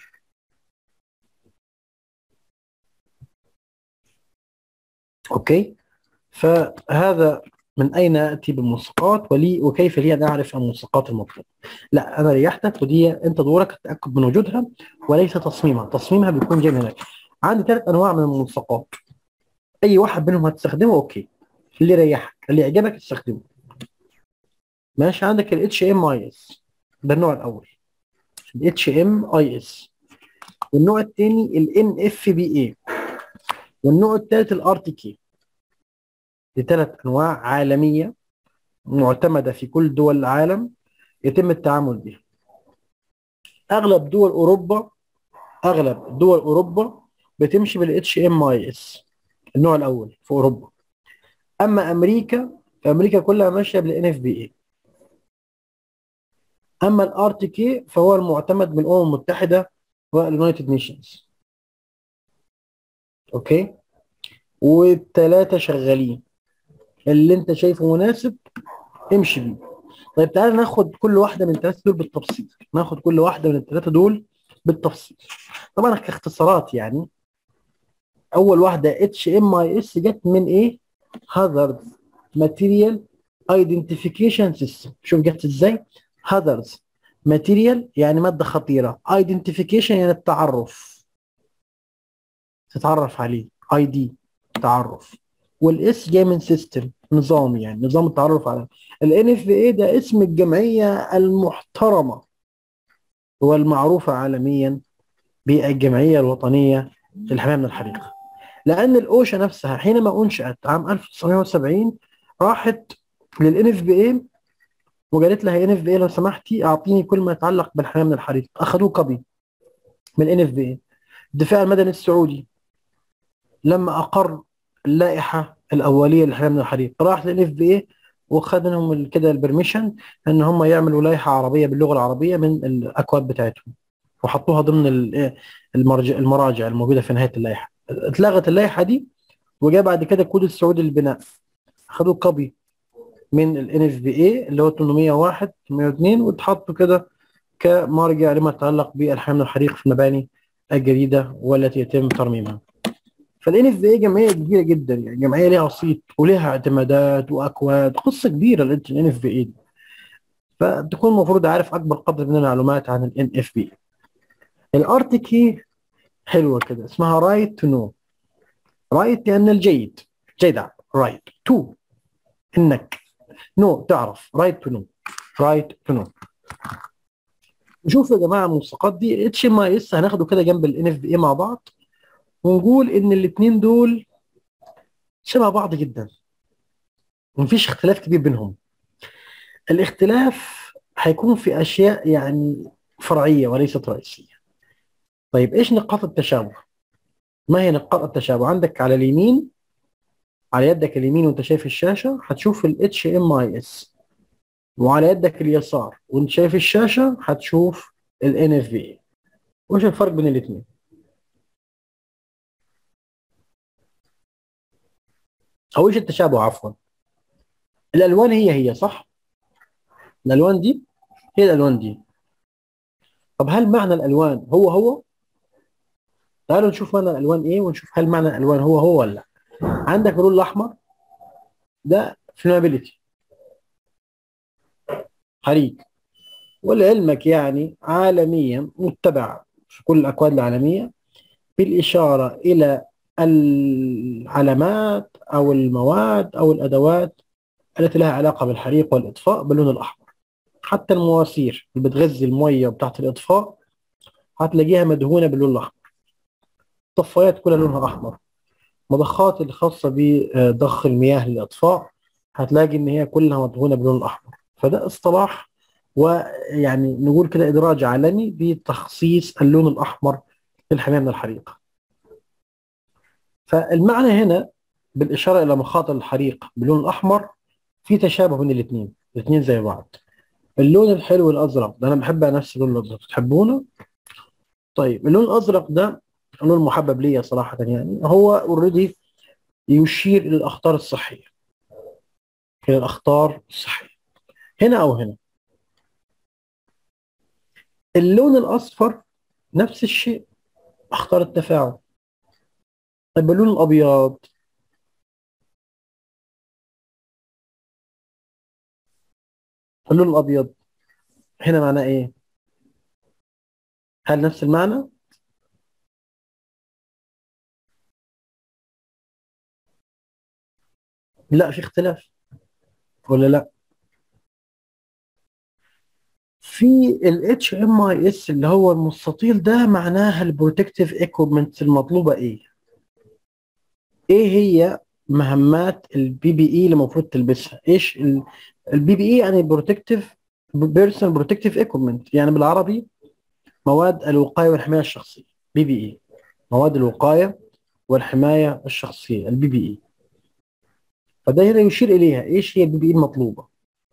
اوكي فهذا من اين اتي بالملصقات ولي وكيف لي ان اعرف الملصقات المطلوبه لا انا ريحتك ودي انت دورك التاكد من وجودها وليس تصميمها تصميمها بيكون جاي من هناك عندي ثلاث انواع من الملصقات اي واحد منهم هتستخدمه اوكي اللي يريحك اللي يعجبك تستخدمه ماشي عندك ال اتش ام اي اس ده النوع الاول ال اتش ام اي اس والنوع الثاني ال ان اف بي اي والنوع الثالث الار تي كي دي ثلاث انواع عالميه معتمده في كل دول العالم يتم التعامل بها اغلب دول اوروبا اغلب دول اوروبا بتمشي بالاتش ام اي اس النوع الاول في اوروبا اما امريكا فامريكا كلها ماشيه بالان اف بي اي اما الار تي كي فهو المعتمد من الامم المتحده واليونايتد نيشنز اوكي والثلاثه شغالين اللي انت شايفه مناسب امشي بيه طيب تعالى ناخد كل واحده من الثلاثه دول بالتفصيل ناخد كل واحده من الثلاثه دول بالتفصيل طبعا كاختصارات يعني اول واحده اتش ام اي اس جت من ايه هازارد ماتيريال ايدنتيفيكيشن سيستم شوف جت ازاي هازاردز ماتيريال يعني ماده خطيره ايدنتيفيكيشن يعني التعرف تتعرف عليه اي دي تعرف والاس جاي من سيستم نظام يعني نظام التعرف على الان اف اي ده اسم الجمعيه المحترمه والمعروفه عالميا بالجمعيه الوطنيه للحمايه من الحريق لان الاوشا نفسها حينما انشئت عام 1970 راحت للان اف بي اي وقالت لها ان اف بي اي لو سمحتي اعطيني كل ما يتعلق بالحمايه من الحريق اخذوه كوبي من الان اف بي اي الدفاع المدني السعودي لما اقر اللائحه الاوليه للحمايه من الحريق راح للان اف بي اي وخد لهم كده البرميشن ان هم يعملوا لائحه عربيه باللغه العربيه من الاكواد بتاعتهم وحطوها ضمن المرجع المراجع الموجوده في نهايه اللائحه اتلغت اللائحه دي وجاء بعد كده الكود السعودي للبناء خدوا كوبي من الان اف بي اي اللي هو 801 802 واتحطوا كده كمرجع لما يتعلق بالحمايه من الحريق في المباني الجديده والتي يتم ترميمها. فالان اف بي اي جمعيه كبيره جدا يعني جمعيه ليها صيت وليها اعتمادات واكواد قصه كبيره الان اف بي اي فتكون المفروض عارف اكبر قدر من المعلومات عن الان اف بي الار تي كي حلوه كده اسمها رايت تو نو رايت لان الجيد جيد رايت تو انك نو no, تعرف رايت تو نو رايت تو نو نشوف يا جماعه الملصقات دي اتش ام اي اس هناخده كده جنب الان اف بي اي مع بعض ونقول ان الاثنين دول شبه بعض جدا ومفيش اختلاف كبير بينهم الاختلاف هيكون في اشياء يعني فرعيه وليست رئيسيه طيب ايش نقاط التشابه ما هي نقاط التشابه عندك على اليمين على يدك اليمين وانت شايف الشاشه هتشوف ال HMIS وعلى يدك اليسار وانت شايف الشاشه هتشوف ال NFV وش الفرق بين الاثنين او ايش التشابه عفوا الالوان هي هي صح الالوان دي هي الالوان دي طب هل معنى الالوان هو هو تعالوا نشوف معنى الالوان ايه ونشوف هل معنى الالوان هو هو ولا لا عندك اللون الاحمر ده فلمابيليتي حريق ولعلمك يعني عالميا متبع في كل الاكواد العالميه بالاشاره الى العلامات او المواد او الادوات التي لها علاقه بالحريق والاطفاء باللون الاحمر حتى المواسير اللي بتغذي الميه بتاعت الاطفاء هتلاقيها مدهونه باللون الاحمر الطفايات كلها لونها احمر مضخات الخاصة بضخ المياه للإطفاء هتلاقي ان هي كلها مدهونه باللون الاحمر فده اصطلاح ويعني نقول كده ادراج عالمي بتخصيص اللون الاحمر للحمايه من الحريق فالمعنى هنا بالاشاره الى مخاطر الحريق باللون الاحمر في تشابه بين الاثنين الاثنين زي بعض اللون الحلو الازرق ده انا بحب نفس اللون الازرق تحبونه طيب اللون الازرق ده اللون محبب ليا صراحه يعني هو اوريدي يشير الى الاخطار الصحيه الى الاخطار الصحيه هنا او هنا اللون الاصفر نفس الشيء اخطار التفاعل طيب اللون الابيض اللون الابيض هنا معناه ايه هل نفس المعنى لا في اختلاف ولا لا في ال HMIS اللي هو المستطيل ده معناها البروتكتيف ايكوبمنت المطلوبه ايه ايه هي مهمات البي بي اي اللي المفروض تلبسها ايش البي بي اي يعني بروتكتيف بيرسونال بروتكتيف ايكوبمنت يعني بالعربي مواد الوقايه والحمايه الشخصيه بي بي اي مواد الوقايه والحمايه الشخصيه البي بي اي فده هنا يشير اليها ايش هي البي بي اي المطلوبه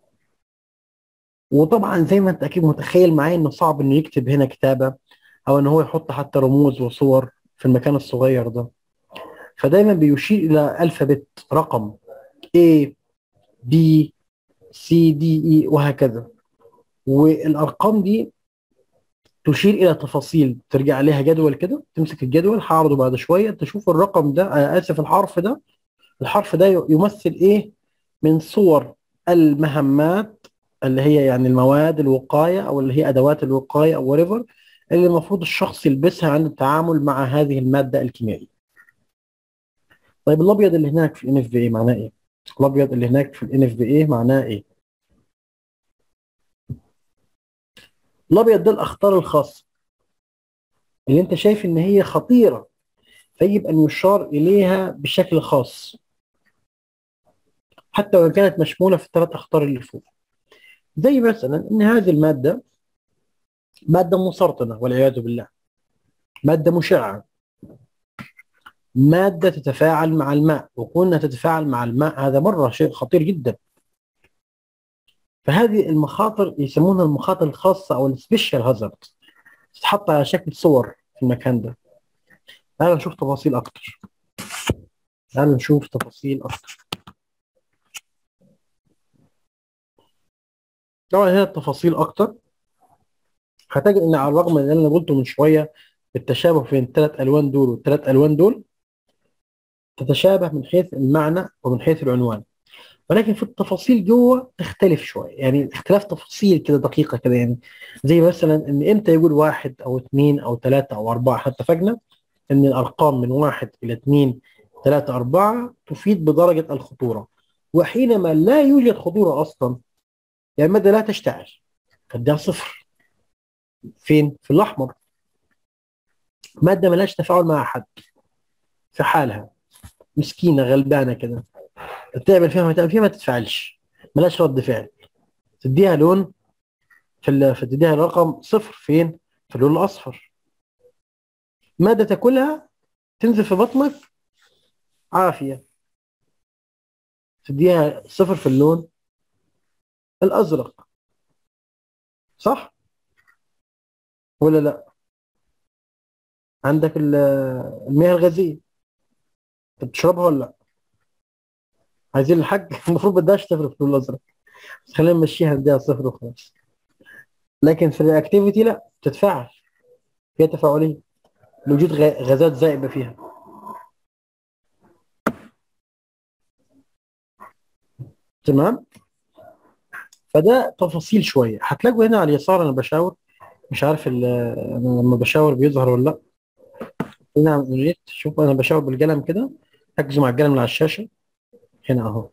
وطبعا زي ما انت اكيد متخيل معايا انه صعب انه يكتب هنا كتابه او ان هو يحط حتى رموز وصور في المكان الصغير ده فدايما بيشير الى الفابت رقم A B C D E وهكذا والارقام دي تشير الى تفاصيل ترجع عليها جدول كده تمسك الجدول هعرضه بعد شويه تشوف الرقم ده آه اسف الحرف ده الحرف ده يمثل ايه من صور المهمات اللي هي يعني المواد الوقايه او اللي هي ادوات الوقايه او وريفر اللي المفروض الشخص يلبسها عند التعامل مع هذه الماده الكيميائيه. طيب الابيض اللي هناك في الان اف في اي معناه ايه؟ الابيض اللي هناك في الان اف في اي معناه ايه؟ الابيض ده الاخطار الخاصه اللي انت شايف ان هي خطيره فيجب ان يشار اليها بشكل خاص حتى وان كانت مشموله في الثلاث اخطار اللي فوق زي مثلا ان هذه الماده ماده مسرطنه والعياذ بالله ماده مشعه ماده تتفاعل مع الماء وكونها تتفاعل مع الماء هذا مره شيء خطير جدا فهذه المخاطر يسمونها المخاطر الخاصه او السبيشال هازارد تتحط على شكل صور في المكان ده تعالوا نشوف تفاصيل اكتر تعالوا نشوف تفاصيل اكتر طبعا هنا التفاصيل اكتر هتجد ان على الرغم من اللي انا قلته من شويه التشابه بين الثلاث الوان دول والثلاث الوان دول تتشابه من حيث المعنى ومن حيث العنوان ولكن في التفاصيل جوه تختلف شويه يعني اختلاف تفاصيل كده دقيقه كده يعني زي مثلا ان امتى يقول واحد او اثنين او ثلاثه او اربعه احنا اتفقنا ان الارقام من واحد الى اثنين ثلاثه اربعه تفيد بدرجه الخطوره وحينما لا يوجد خطوره اصلا يعني الماده لا تشتعل فاديها صفر فين؟ في الاحمر ماده ملهاش تفاعل مع حد في حالها مسكينه غلبانه كده تعمل فيها ما تعمل فيها ما تتفاعلش ملهاش رد فعل تديها لون في ال... تديها رقم صفر فين؟ في اللون الاصفر ماده تاكلها تنزل في بطنك عافيه تديها صفر في اللون الازرق صح ولا لا عندك المياه الغازيه بتشربها ولا لا عايزين الحاج المفروض بدهاش تفرق في اللون الازرق بس خلينا نمشيها نديها صفر وخلاص لكن في الرياكتيفيتي لا بتتفاعل فيها تفاعليه لوجود غازات زائبه فيها تمام فده تفاصيل شويه هتلاقوا هنا على اليسار انا بشاور مش عارف انا لما بشاور بيظهر ولا لا هنا ريت شوف انا بشاور بالقلم كده ركزوا مع القلم اللي على الشاشه هنا اهو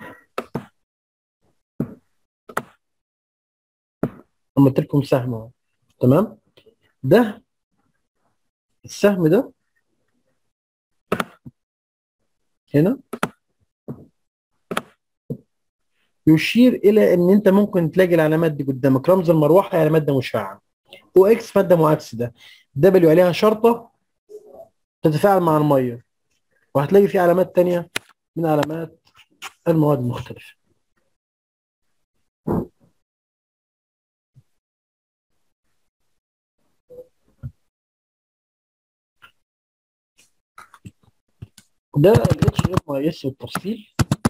عملت لكم سهم اهو تمام ده السهم ده هنا يشير الى ان انت ممكن تلاقي العلامات دي قدامك رمز المروحه يعني ماده مشعه واكس ماده مؤكسده دبليو عليها شرطه تتفاعل مع الميه وهتلاقي في علامات تانية من علامات المواد المختلفه ده ال HMIS بالتفصيل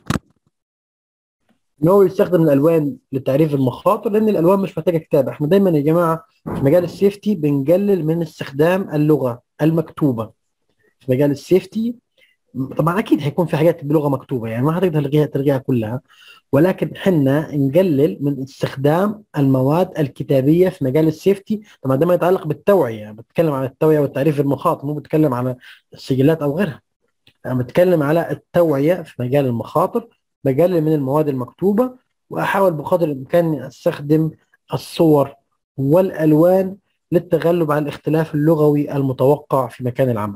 ان هو يستخدم الالوان لتعريف المخاطر لان الالوان مش محتاجه كتابه احنا دايما يا جماعه في مجال السيفتي بنقلل من استخدام اللغه المكتوبه في مجال السيفتي طبعا اكيد هيكون في حاجات بلغه مكتوبه يعني ما هتقدر تلغيها تلغيها كلها ولكن حنا نقلل من استخدام المواد الكتابيه في مجال السيفتي طبعا ده ما يتعلق بالتوعيه بتكلم عن التوعيه والتعريف المخاطر مو بتكلم عن السجلات او غيرها انا بتكلم على التوعيه في مجال المخاطر بقلل من المواد المكتوبه واحاول بقدر الامكان اني استخدم الصور والالوان للتغلب على الاختلاف اللغوي المتوقع في مكان العمل.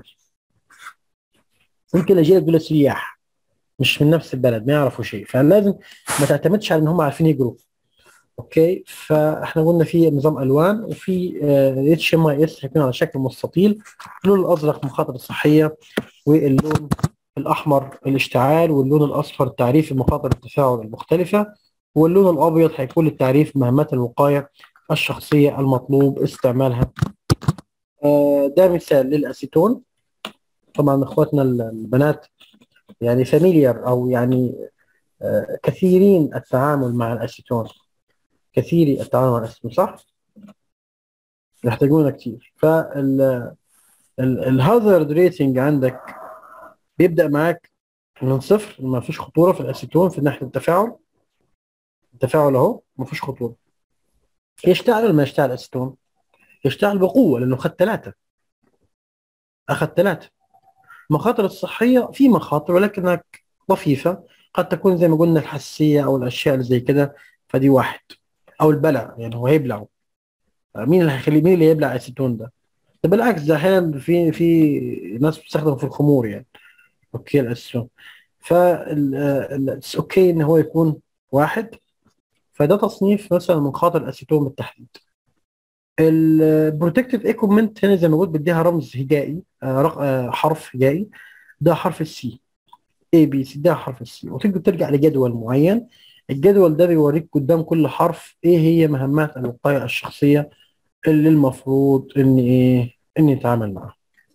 ممكن اجي لك سياح مش من نفس البلد ما يعرفوا شيء فلازم ما تعتمدش على ان هم عارفين يقروا. اوكي فاحنا قلنا في نظام الوان وفي اتش ام اي اس هيكون على شكل مستطيل اللون الازرق مخاطر صحيه واللون الاحمر الاشتعال واللون الاصفر تعريف المخاطر التفاعل المختلفه واللون الابيض هيكون للتعريف مهمات الوقايه الشخصيه المطلوب استعمالها ده مثال للاسيتون طبعا اخواتنا البنات يعني فاميليار او يعني كثيرين التعامل مع الاسيتون كثيري التعامل مع الاسيتون صح؟ يحتاجونه كثير فال الهازارد ريتنج عندك بيبدا معاك من صفر ما فيش خطوره في الاسيتون في ناحيه التفاعل التفاعل اهو ما فيش خطوره يشتعل ولا ما يشتعل الاسيتون؟ يشتعل بقوه لانه خد ثلاثه اخذ ثلاثه المخاطر الصحيه في مخاطر ولكنها طفيفه قد تكون زي ما قلنا الحساسيه او الاشياء اللي زي كده فدي واحد او البلع يعني هو هيبلعه مين اللي هيخليه مين اللي يبلع الاسيتون ده؟ ده بالعكس ده احيانا في في ناس بتستخدم في الخمور يعني اوكي الاسهم فال اوكي ان هو يكون واحد فده تصنيف مثلا من خاطر الاسيتون بالتحديد البروتكتيف ايكوبمنت هنا زي ما قلت بديها رمز هجائي آه حرف هجائي ده حرف السي اي بي سي ده حرف السي وتقدر ترجع لجدول معين الجدول ده بيوريك قدام كل حرف ايه هي مهمات الوقايه الشخصيه اللي المفروض ان ايه اني اتعامل معاها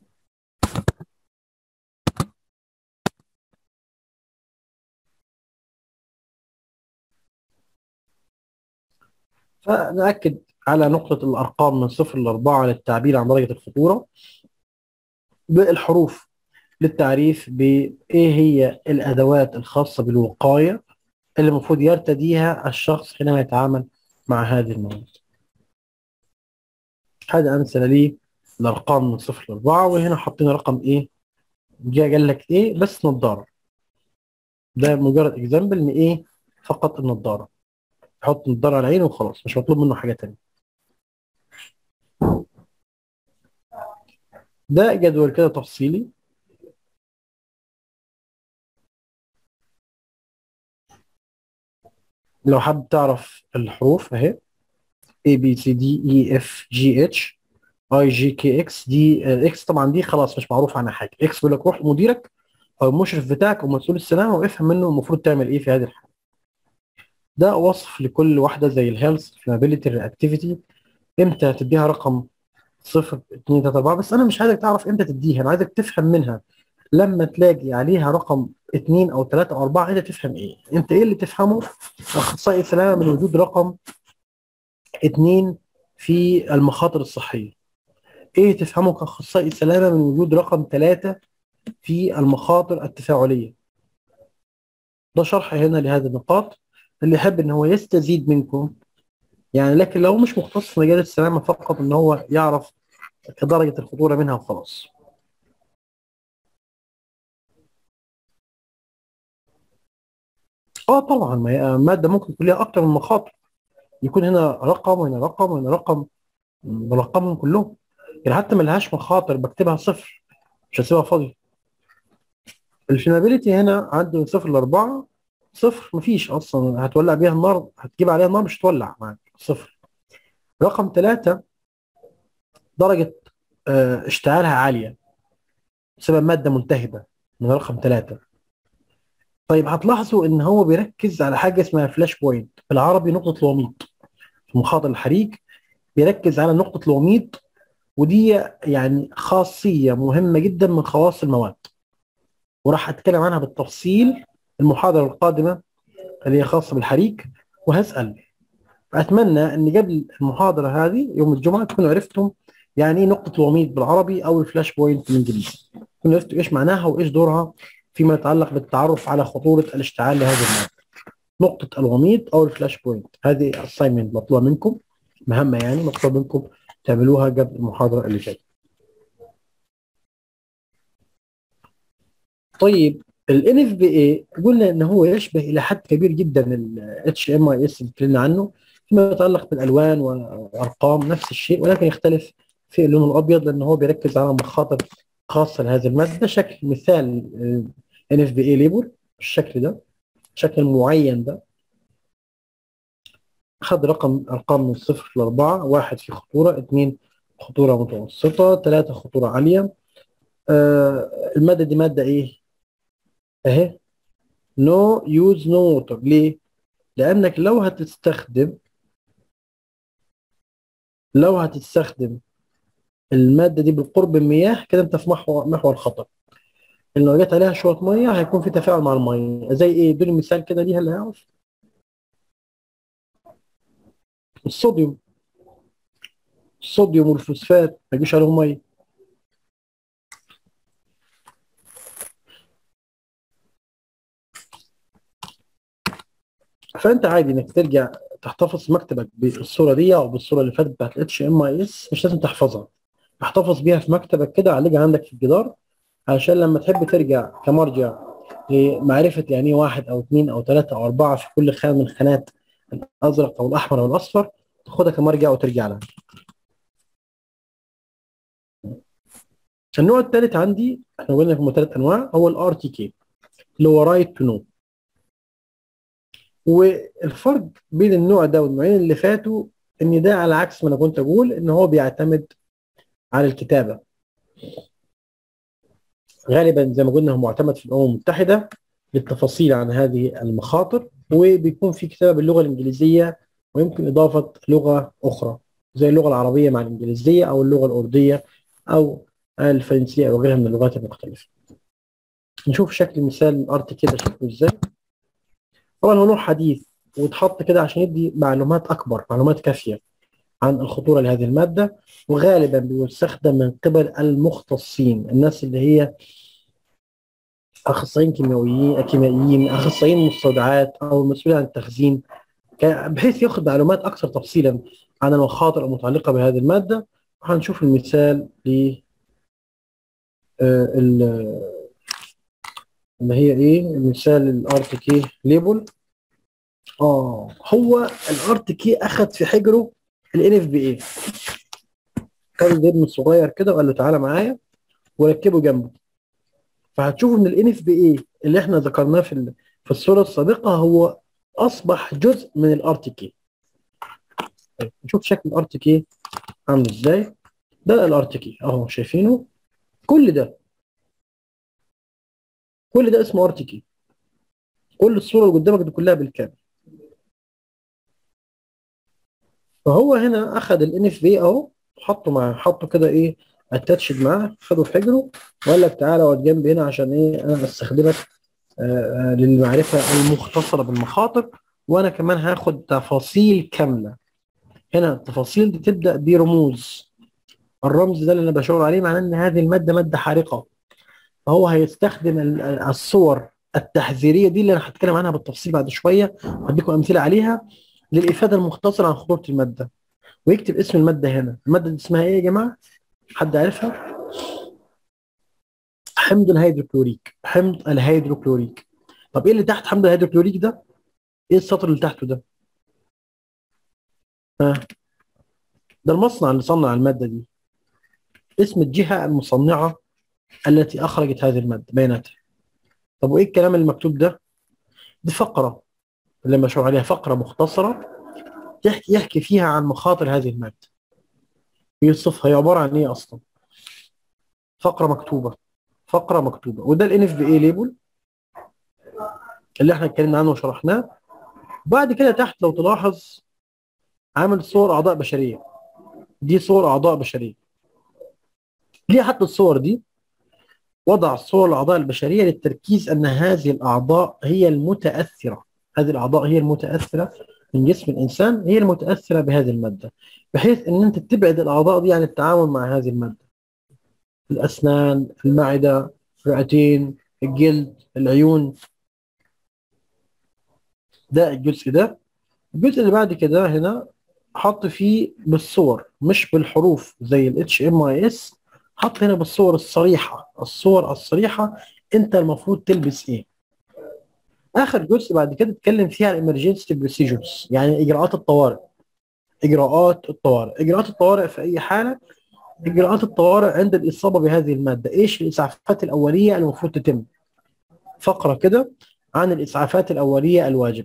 فنأكد على نقطة الأرقام من صفر لأربعة للتعبير عن درجة الخطورة بالحروف للتعريف بإيه هي الأدوات الخاصة بالوقاية اللي المفروض يرتديها الشخص حينما يتعامل مع هذه المواد هذا أمثلة لي الأرقام من صفر لأربعة وهنا حاطين رقم إيه جاء قال لك إيه بس نظارة ده مجرد اكزامبل إن إيه فقط النظارة يحط نظارة على عينه وخلاص مش مطلوب منه حاجة تانية ده جدول كده تفصيلي لو حابب تعرف الحروف اهي A B C D E F G H I G K X دي اكس طبعا دي خلاص مش معروف عنها حاجه اكس بيقول لك روح لمديرك او المشرف بتاعك او مسؤول السلامه وافهم منه المفروض تعمل ايه في هذه الحاله ده وصف لكل واحده زي الهيلث فلابيلتي الرياكتيفيتي امتى تديها رقم صفر 2 3 4 بس انا مش عايزك تعرف امتى تديها انا عايزك تفهم منها لما تلاقي عليها رقم 2 او 3 او 4 انت تفهم ايه انت ايه اللي تفهمه اخصائي السلامه من وجود رقم 2 في المخاطر الصحيه ايه تفهمه كاخصائي سلامه من وجود رقم 3 في المخاطر التفاعليه ده شرح هنا لهذه النقاط اللي يحب ان هو يستزيد منكم يعني لكن لو مش مختص في مجال السلامه فقط ان هو يعرف درجه الخطوره منها وخلاص اه طبعا ما هي ماده ممكن يكون ليها اكتر من مخاطر يكون هنا رقم وهنا رقم وهنا رقم برقمهم كلهم يعني حتى ما لهاش مخاطر بكتبها صفر مش هسيبها فاضيه الفينابيلتي هنا عندي من صفر لأربعة صفر مفيش اصلا هتولع بيها النار هتجيب عليها النار مش هتولع معاك صفر رقم ثلاثة درجة آه، اشتعالها عالية بسبب مادة ملتهبة من رقم ثلاثة طيب هتلاحظوا ان هو بيركز على حاجة اسمها فلاش بوينت بالعربي نقطة الوميض في مخاطر الحريق بيركز على نقطة الوميض ودي يعني خاصية مهمة جدا من خواص المواد وراح اتكلم عنها بالتفصيل المحاضرة القادمة اللي هي خاصة بالحريق وهسأل أتمنى أن قبل المحاضرة هذه يوم الجمعة تكونوا عرفتم يعني ايه نقطة الوميض بالعربي أو الفلاش بوينت بالإنجليزي تكونوا عرفتوا إيش معناها وإيش دورها فيما يتعلق بالتعرف على خطورة الاشتعال لهذه المادة نقطة الوميض أو الفلاش بوينت هذه أساينمنت مطلوبة منكم مهمة يعني مطلوب منكم تعملوها قبل المحاضرة اللي جاية طيب ال NFPA قلنا ان هو يشبه الى حد كبير جدا ال HMIS اللي اتكلمنا عنه فيما يتعلق بالالوان والارقام نفس الشيء ولكن يختلف في اللون الابيض لان هو بيركز على مخاطر خاصه لهذه الماده ده شكل مثال ال NFPA ليبل بالشكل ده شكل معين ده اخذ رقم ارقام من صفر لاربعه واحد في خطوره اثنين خطوره متوسطه ثلاثه خطوره عاليه آه الماده دي ماده ايه؟ اهي نو يوز نو ووتر ليه؟ لانك لو هتستخدم لو هتستخدم الماده دي بالقرب من المياه كده انت في محور محور خطر لو جت عليها شويه ميه هيكون في تفاعل مع الميه زي ايه؟ ادوني مثال كده ليها اللي هيعرف الصوديوم الصوديوم والفوسفات ما يجيش عليهم ميه فانت عادي انك ترجع تحتفظ مكتبك بالصوره دي او بالصوره اللي فاتت بتاعت الاتش ام اي اس مش لازم تحفظها احتفظ بيها في مكتبك كده علقها عندك في الجدار عشان لما تحب ترجع كمرجع لمعرفه يعني ايه واحد او اثنين او ثلاثه او اربعه في كل خانه من خانات الازرق او الاحمر او الاصفر تاخدها كمرجع وترجع لها. النوع الثالث عندي احنا قلنا هم ثلاث انواع هو الار تي كي اللي هو رايت تو نو والفرق بين النوع ده والنوعين اللي فاتوا ان ده على عكس ما انا كنت اقول ان هو بيعتمد على الكتابه غالبا زي ما قلنا هو معتمد في الامم المتحده للتفاصيل عن هذه المخاطر وبيكون في كتابه باللغه الانجليزيه ويمكن اضافه لغه اخرى زي اللغه العربيه مع الانجليزيه او اللغه الارديه او الفرنسيه او غيرها من اللغات المختلفه. نشوف شكل مثال الارت كده شكله ازاي. طبعا هو نوع حديث واتحط كده عشان يدي معلومات اكبر معلومات كافيه عن الخطوره لهذه الماده وغالبا بيستخدم من قبل المختصين الناس اللي هي اخصائيين كيميائيين كيميائيين اخصائيين مستودعات او مسؤولين عن التخزين بحيث ياخذ معلومات اكثر تفصيلا عن المخاطر المتعلقه بهذه الماده وهنشوف المثال ل اللي هي ايه مثال الار تي كي ليبل اه هو الار تي كي اخذ في حجره الان اف بي اي كان ابن صغير كده وقال له تعالى معايا وركبه جنبه فهتشوفوا ان الان اف بي اي اللي احنا ذكرناه في في الصوره السابقه هو اصبح جزء من الار تي كي نشوف شكل الار تي كي عامل ازاي ده الار تي كي اهو شايفينه كل ده كل ده اسمه ار تي كي كل الصوره اللي قدامك دي كلها بالكامل فهو هنا اخذ الان اف بي اهو حطه معاه حطه كده ايه اتاتشد معاه خده في حجره وقال لك تعالى اقعد جنبي هنا عشان ايه انا استخدمك آه للمعرفه المختصره بالمخاطر وانا كمان هاخد تفاصيل كامله هنا التفاصيل دي تبدا برموز الرمز ده اللي انا بشاور عليه معناه ان هذه الماده ماده حارقه فهو هيستخدم الصور التحذيريه دي اللي انا هتكلم عنها بالتفصيل بعد شويه وهديكم امثله عليها للافاده المختصره عن خطوره الماده ويكتب اسم الماده هنا الماده دي اسمها ايه يا جماعه حد عارفها حمض الهيدروكلوريك حمض الهيدروكلوريك طب ايه اللي تحت حمض الهيدروكلوريك ده ايه السطر اللي تحته ده ها ده المصنع اللي صنع الماده دي اسم الجهه المصنعه التي اخرجت هذه الماده بياناتها طب وايه الكلام اللي مكتوب ده دي فقره اللي مشروع عليها فقره مختصره يحكي يحكي فيها عن مخاطر هذه الماده يوصفها هي عباره عن ايه اصلا فقره مكتوبه فقره مكتوبه وده الان اف بي اي ليبل اللي احنا اتكلمنا عنه وشرحناه بعد كده تحت لو تلاحظ عامل صور اعضاء بشريه دي صور اعضاء بشريه ليه حط الصور دي وضع صور الاعضاء البشريه للتركيز ان هذه الاعضاء هي المتاثره هذه الاعضاء هي المتاثره من جسم الانسان هي المتاثره بهذه الماده بحيث ان انت تبعد الاعضاء دي عن التعامل مع هذه الماده الاسنان المعده الرئتين الجلد العيون ده الجزء ده الجزء اللي بعد كده هنا حط فيه بالصور مش بالحروف زي ال HMIS حط هنا بالصور الصريحة الصور الصريحة انت المفروض تلبس ايه اخر جزء بعد كده اتكلم فيها عن emergency procedures يعني اجراءات الطوارئ اجراءات الطوارئ اجراءات الطوارئ في اي حالة اجراءات الطوارئ عند الاصابة بهذه المادة ايش الاسعافات الاولية المفروض تتم فقرة كده عن الاسعافات الاولية الواجبة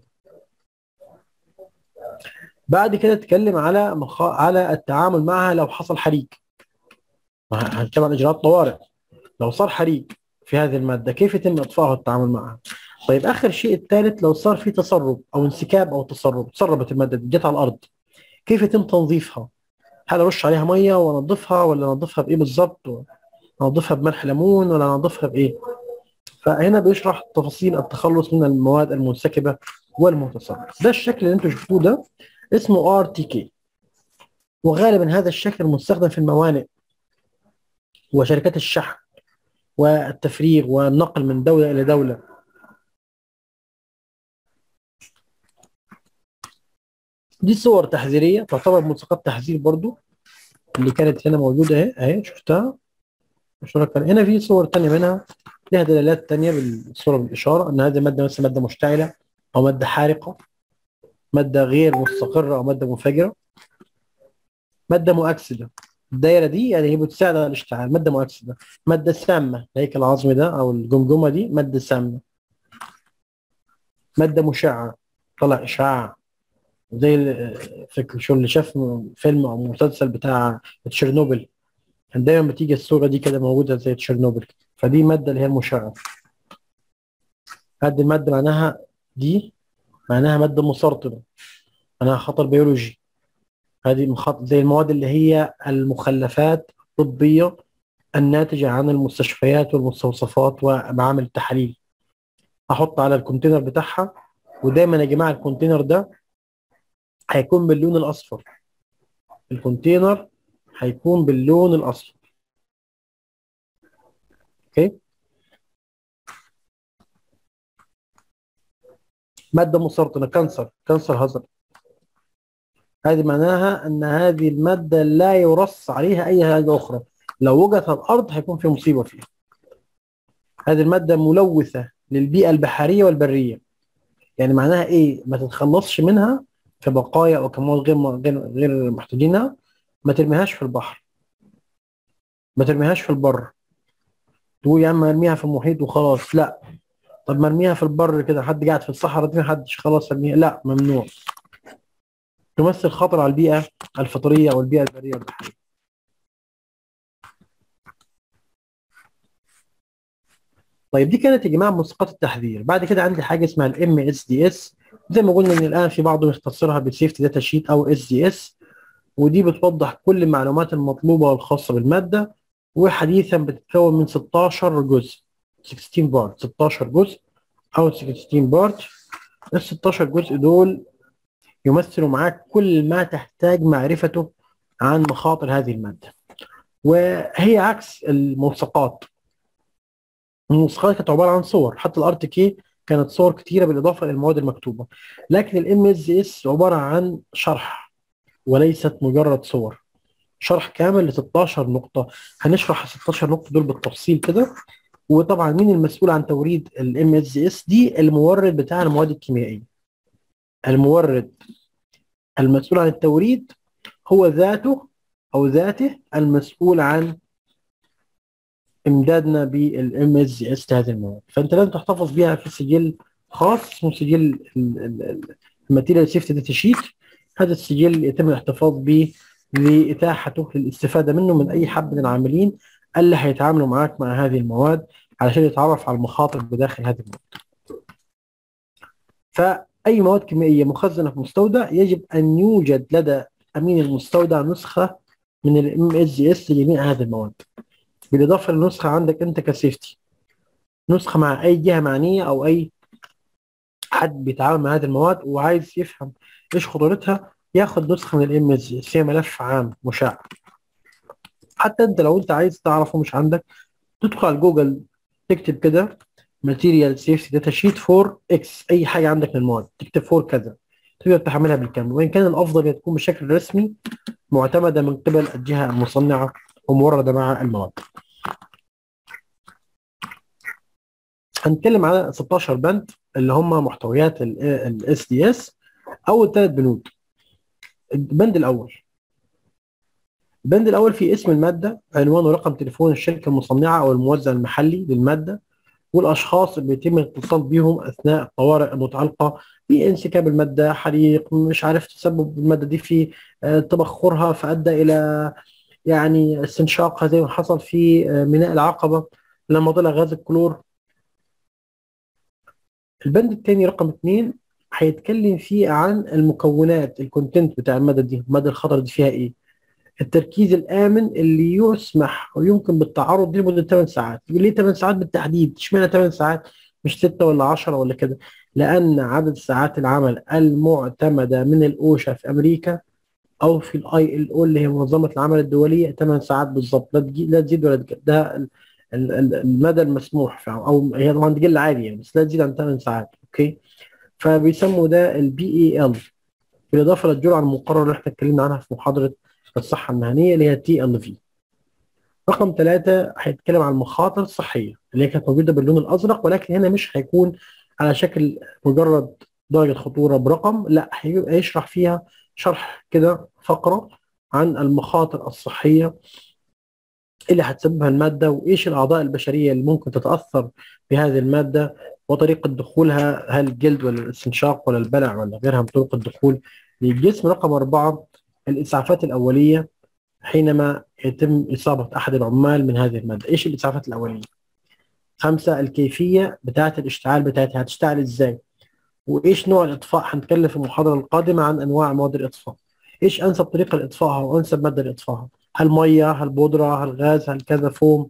بعد كده اتكلم على مخ... على التعامل معها لو حصل حريق هنتكلم عن اجراءات طوارئ لو صار حريق في هذه الماده كيف يتم اطفائها والتعامل معها طيب اخر شيء الثالث لو صار في تسرب او انسكاب او تسرب تسربت الماده دي جت على الارض كيف يتم تنظيفها هل ارش عليها ميه وانظفها ولا انظفها بايه بالظبط انظفها بملح ليمون ولا انظفها بايه فهنا بيشرح تفاصيل التخلص من المواد المنسكبه والمتسرب ده الشكل اللي انتم شفتوه ده اسمه ار تي كي وغالبا هذا الشكل المستخدم في الموانئ وشركات الشحن والتفريغ والنقل من دولة إلى دولة دي صور تحذيرية تعتبر ملصقات تحذير برضو اللي كانت هنا موجودة اهي اهي شفتها هنا في صور تانية منها لها دلالات تانية بالصورة بالإشارة أن هذه المادة مثلا مادة مشتعلة أو مادة حارقة مادة غير مستقرة أو مادة منفجرة مادة مؤكسدة الدايرة دي يعني هي بتساعد على الاشتعال مادة مؤكسدة مادة سامة الهيكل العظمي ده أو الجمجمة دي مادة سامة مادة مشعة طلع إشعاع زي فكر شو اللي شاف فيلم أو مسلسل بتاع تشيرنوبل كان دايما بتيجي الصورة دي كده موجودة زي تشيرنوبل فدي مادة اللي هي المشعة هذه المادة معناها دي معناها مادة مسرطنة معناها خطر بيولوجي هذه مخاطر زي المواد اللي هي المخلفات الطبية الناتجة عن المستشفيات والمستوصفات ومعامل التحاليل أحط على الكونتينر بتاعها ودايما يا جماعة الكونتينر ده هيكون باللون الأصفر الكونتينر هيكون باللون الأصفر اوكي مادة مسرطنة كانسر كانسر هزر هذه معناها أن هذه المادة لا يرص عليها أي حاجة أخرى لو وجدت على الأرض هيكون في مصيبة فيها هذه المادة ملوثة للبيئة البحرية والبرية يعني معناها إيه ما تتخلصش منها كبقايا أو كمواد غير غير غير محتاجينها ما ترميهاش في البحر ما ترميهاش في البر تقول يا عم ارميها في المحيط وخلاص لا طب مرميها في البر كده حد قاعد في الصحراء دي محدش خلاص ارميها لا ممنوع تمثل خطر على البيئة الفطرية أو البيئة البرية والبحرية طيب دي كانت يا جماعة ملصقات التحذير بعد كده عندي حاجة اسمها الام اس دي اس زي ما قلنا ان الان في بعضهم يختصرها بسيفتي داتا شيت او اس دي اس ودي بتوضح كل المعلومات المطلوبة والخاصة بالمادة وحديثا بتتكون من 16 جزء 16 بارت 16 جزء او 16 بارت ال 16 جزء دول يمثلوا معاك كل ما تحتاج معرفته عن مخاطر هذه المادة وهي عكس الملصقات الملصقات كانت عبارة عن صور حتى الار تي كي كانت صور كتيرة بالإضافة إلى المواد المكتوبة لكن الام اس اس عبارة عن شرح وليست مجرد صور شرح كامل ل 16 نقطة هنشرح ال 16 نقطة دول بالتفصيل كده وطبعا مين المسؤول عن توريد الام اس اس دي المورد بتاع المواد الكيميائية المورد المسؤول عن التوريد هو ذاته او ذاته المسؤول عن امدادنا بالام اس اس هذه المواد فانت لازم تحتفظ بها في سجل خاص اسمه سجل الماتيريال سيفتي داتا شيت هذا السجل يتم الاحتفاظ به لاتاحته للاستفاده منه من اي حد من العاملين اللي هيتعاملوا معاك مع هذه المواد علشان يتعرف على المخاطر بداخل هذه المواد. فاي مواد كيميائيه مخزنه في مستودع يجب ان يوجد لدى امين المستودع نسخه من الام اس جي اس لجميع هذه المواد. بالاضافه للنسخه عندك انت كسيفتي. نسخه مع اي جهه معنيه او اي حد بيتعامل مع هذه المواد وعايز يفهم ايش خطورتها ياخد نسخه من الام اس جي فيها ملف عام مشع حتى انت لو انت عايز تعرفه مش عندك تدخل على جوجل تكتب كده ماتيريال سيفتي داتا شيت فور اكس اي حاجه عندك من المواد تكتب فور كذا تقدر تحملها بالكامل وان كان الافضل تكون بشكل رسمي معتمده من قبل الجهه المصنعه ومورده مع المواد هنتكلم على 16 بند اللي هم محتويات الاس دي اس اول ثلاث بنود البند الاول البند الاول فيه اسم الماده عنوان ورقم تليفون الشركه المصنعه او الموزع المحلي للماده والاشخاص اللي بيتم الاتصال بيهم اثناء الطوارئ المتعلقه بانسكاب الماده حريق مش عارف تسبب الماده دي في آه، تبخرها فادى الى يعني استنشاقها زي ما حصل في آه، ميناء العقبه لما طلع غاز الكلور البند الثاني رقم اثنين هيتكلم فيه عن المكونات الكونتنت بتاع الماده دي الماده الخطر دي فيها ايه التركيز الامن اللي يسمح ويمكن بالتعرض ليه لمده 8 ساعات يقول ليه 8 ساعات بالتحديد اشمعنى 8 ساعات مش 6 ولا 10 ولا كده لان عدد ساعات العمل المعتمده من الاوشا في امريكا او في الاي ال او اللي هي منظمه العمل الدوليه 8 ساعات بالظبط لا لا تزيد ولا تقل ده المدى المسموح فيه او هي طبعا تقل عادي يعني بس لا تزيد عن 8 ساعات اوكي فبيسموا ده البي اي ال بالاضافه للجرعه المقرره اللي احنا اتكلمنا عنها في محاضره الصحه المهنيه اللي هي تي ال في رقم ثلاثة هيتكلم عن المخاطر الصحية اللي هي كانت موجودة باللون الأزرق ولكن هنا مش هيكون على شكل مجرد درجة خطورة برقم لا هيبقى يشرح فيها شرح كده فقرة عن المخاطر الصحية اللي هتسببها المادة وإيش الأعضاء البشرية اللي ممكن تتأثر بهذه المادة وطريقة دخولها هل الجلد ولا الاستنشاق ولا البلع ولا غيرها من طرق الدخول للجسم رقم أربعة الإسعافات الأولية حينما يتم إصابة أحد العمال من هذه المادة إيش الإسعافات الأولية خمسة الكيفية بتاعة الاشتعال بتاعتها هتشتعل إزاي وإيش نوع الإطفاء هنتكلم في المحاضرة القادمة عن أنواع مواد الإطفاء إيش أنسب طريقة لإطفائها وأنسب مادة لإطفائها هل مية هل بودرة هل غاز هل كذا فوم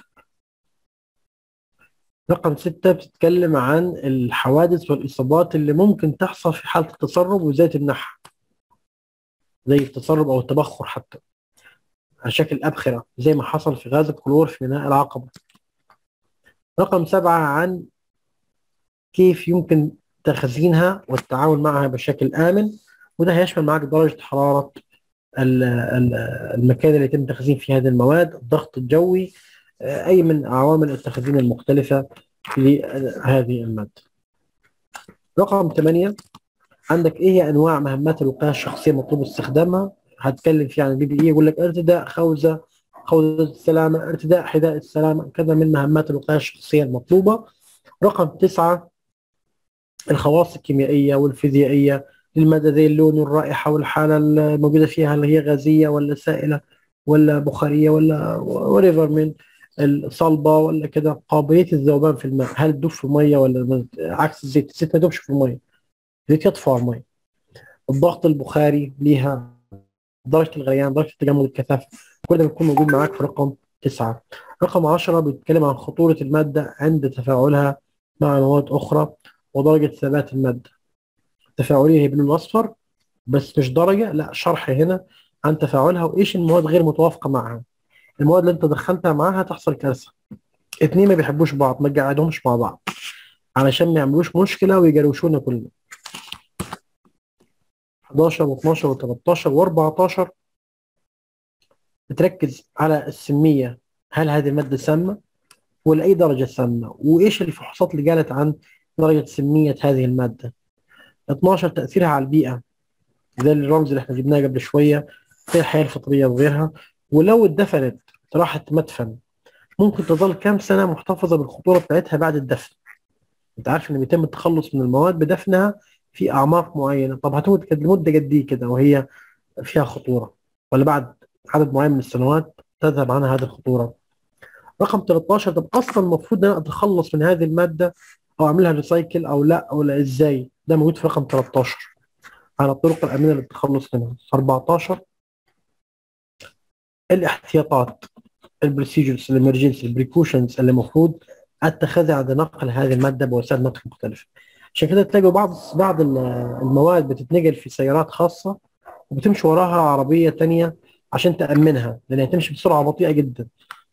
رقم ستة بتتكلم عن الحوادث والإصابات اللي ممكن تحصل في حالة التسرب وإزاي تمنعها زي التسرب أو التبخر حتى على شكل أبخرة زي ما حصل في غاز الكلور في ميناء العقبة رقم سبعة عن كيف يمكن تخزينها والتعامل معها بشكل آمن وده هيشمل معك درجة حرارة المكان اللي يتم تخزين فيه هذه المواد الضغط الجوي آه، أي من عوامل التخزين المختلفة لهذه المادة رقم ثمانية عندك ايه هي انواع مهمات الوقايه الشخصيه مطلوب استخدامها هتكلم فيها عن البي بي اي يقول لك ارتداء خوذه خوذه السلامه ارتداء حذاء السلامه كذا من مهمات الوقايه الشخصيه المطلوبه رقم تسعة الخواص الكيميائيه والفيزيائيه للماده زي اللون والرائحه والحاله الموجوده فيها هل هي غازيه ولا سائله ولا بخاريه ولا وريفر من الصلبه ولا كده قابليه الذوبان في الماء هل تدوب في الميه ولا عكس الزيت الزيت ما يدوبش في الميه الزيت يطفو على الميه الضغط البخاري ليها درجه الغليان درجه تجمد الكثافه كل ده بيكون موجود معاك في رقم تسعة رقم 10 بيتكلم عن خطورة المادة عند تفاعلها مع مواد أخرى ودرجة ثبات المادة تفاعلية هي باللون الأصفر بس مش درجة لا شرح هنا عن تفاعلها وإيش المواد غير متوافقة معها المواد اللي أنت دخلتها معاها تحصل كارثة اتنين ما بيحبوش بعض ما تقعدهمش مع بعض علشان ما يعملوش مشكلة ويجروشونا كلنا 11 و12 و13 و14 بتركز على السمية هل هذه المادة سامة ولا أي درجة سامة وإيش الفحوصات اللي قالت عن درجة سمية هذه المادة 12 تأثيرها على البيئة زي الرمز اللي احنا جبناه قبل شوية في الحياة الفطرية وغيرها ولو اتدفنت راحت مدفن ممكن تظل كام سنة محتفظة بالخطورة بتاعتها بعد الدفن انت عارف ان بيتم التخلص من المواد بدفنها في اعماق معينه طب هتموت لمده قد ايه كده وهي فيها خطوره ولا بعد عدد معين من السنوات تذهب عنها هذه الخطوره رقم 13 طب اصلا المفروض ان انا اتخلص من هذه الماده او اعملها ريسايكل او لا او لا ازاي ده موجود في رقم 13 على الطرق الامنه للتخلص منها 14 الاحتياطات البروسيجرز الامرجنسي البريكوشنز اللي المفروض اتخذها عند نقل هذه الماده بوسائل نقل مختلفه عشان كده تلاقوا بعض بعض المواد بتتنقل في سيارات خاصه وبتمشي وراها عربيه ثانيه عشان تامنها لانها تمشي بسرعه بطيئه جدا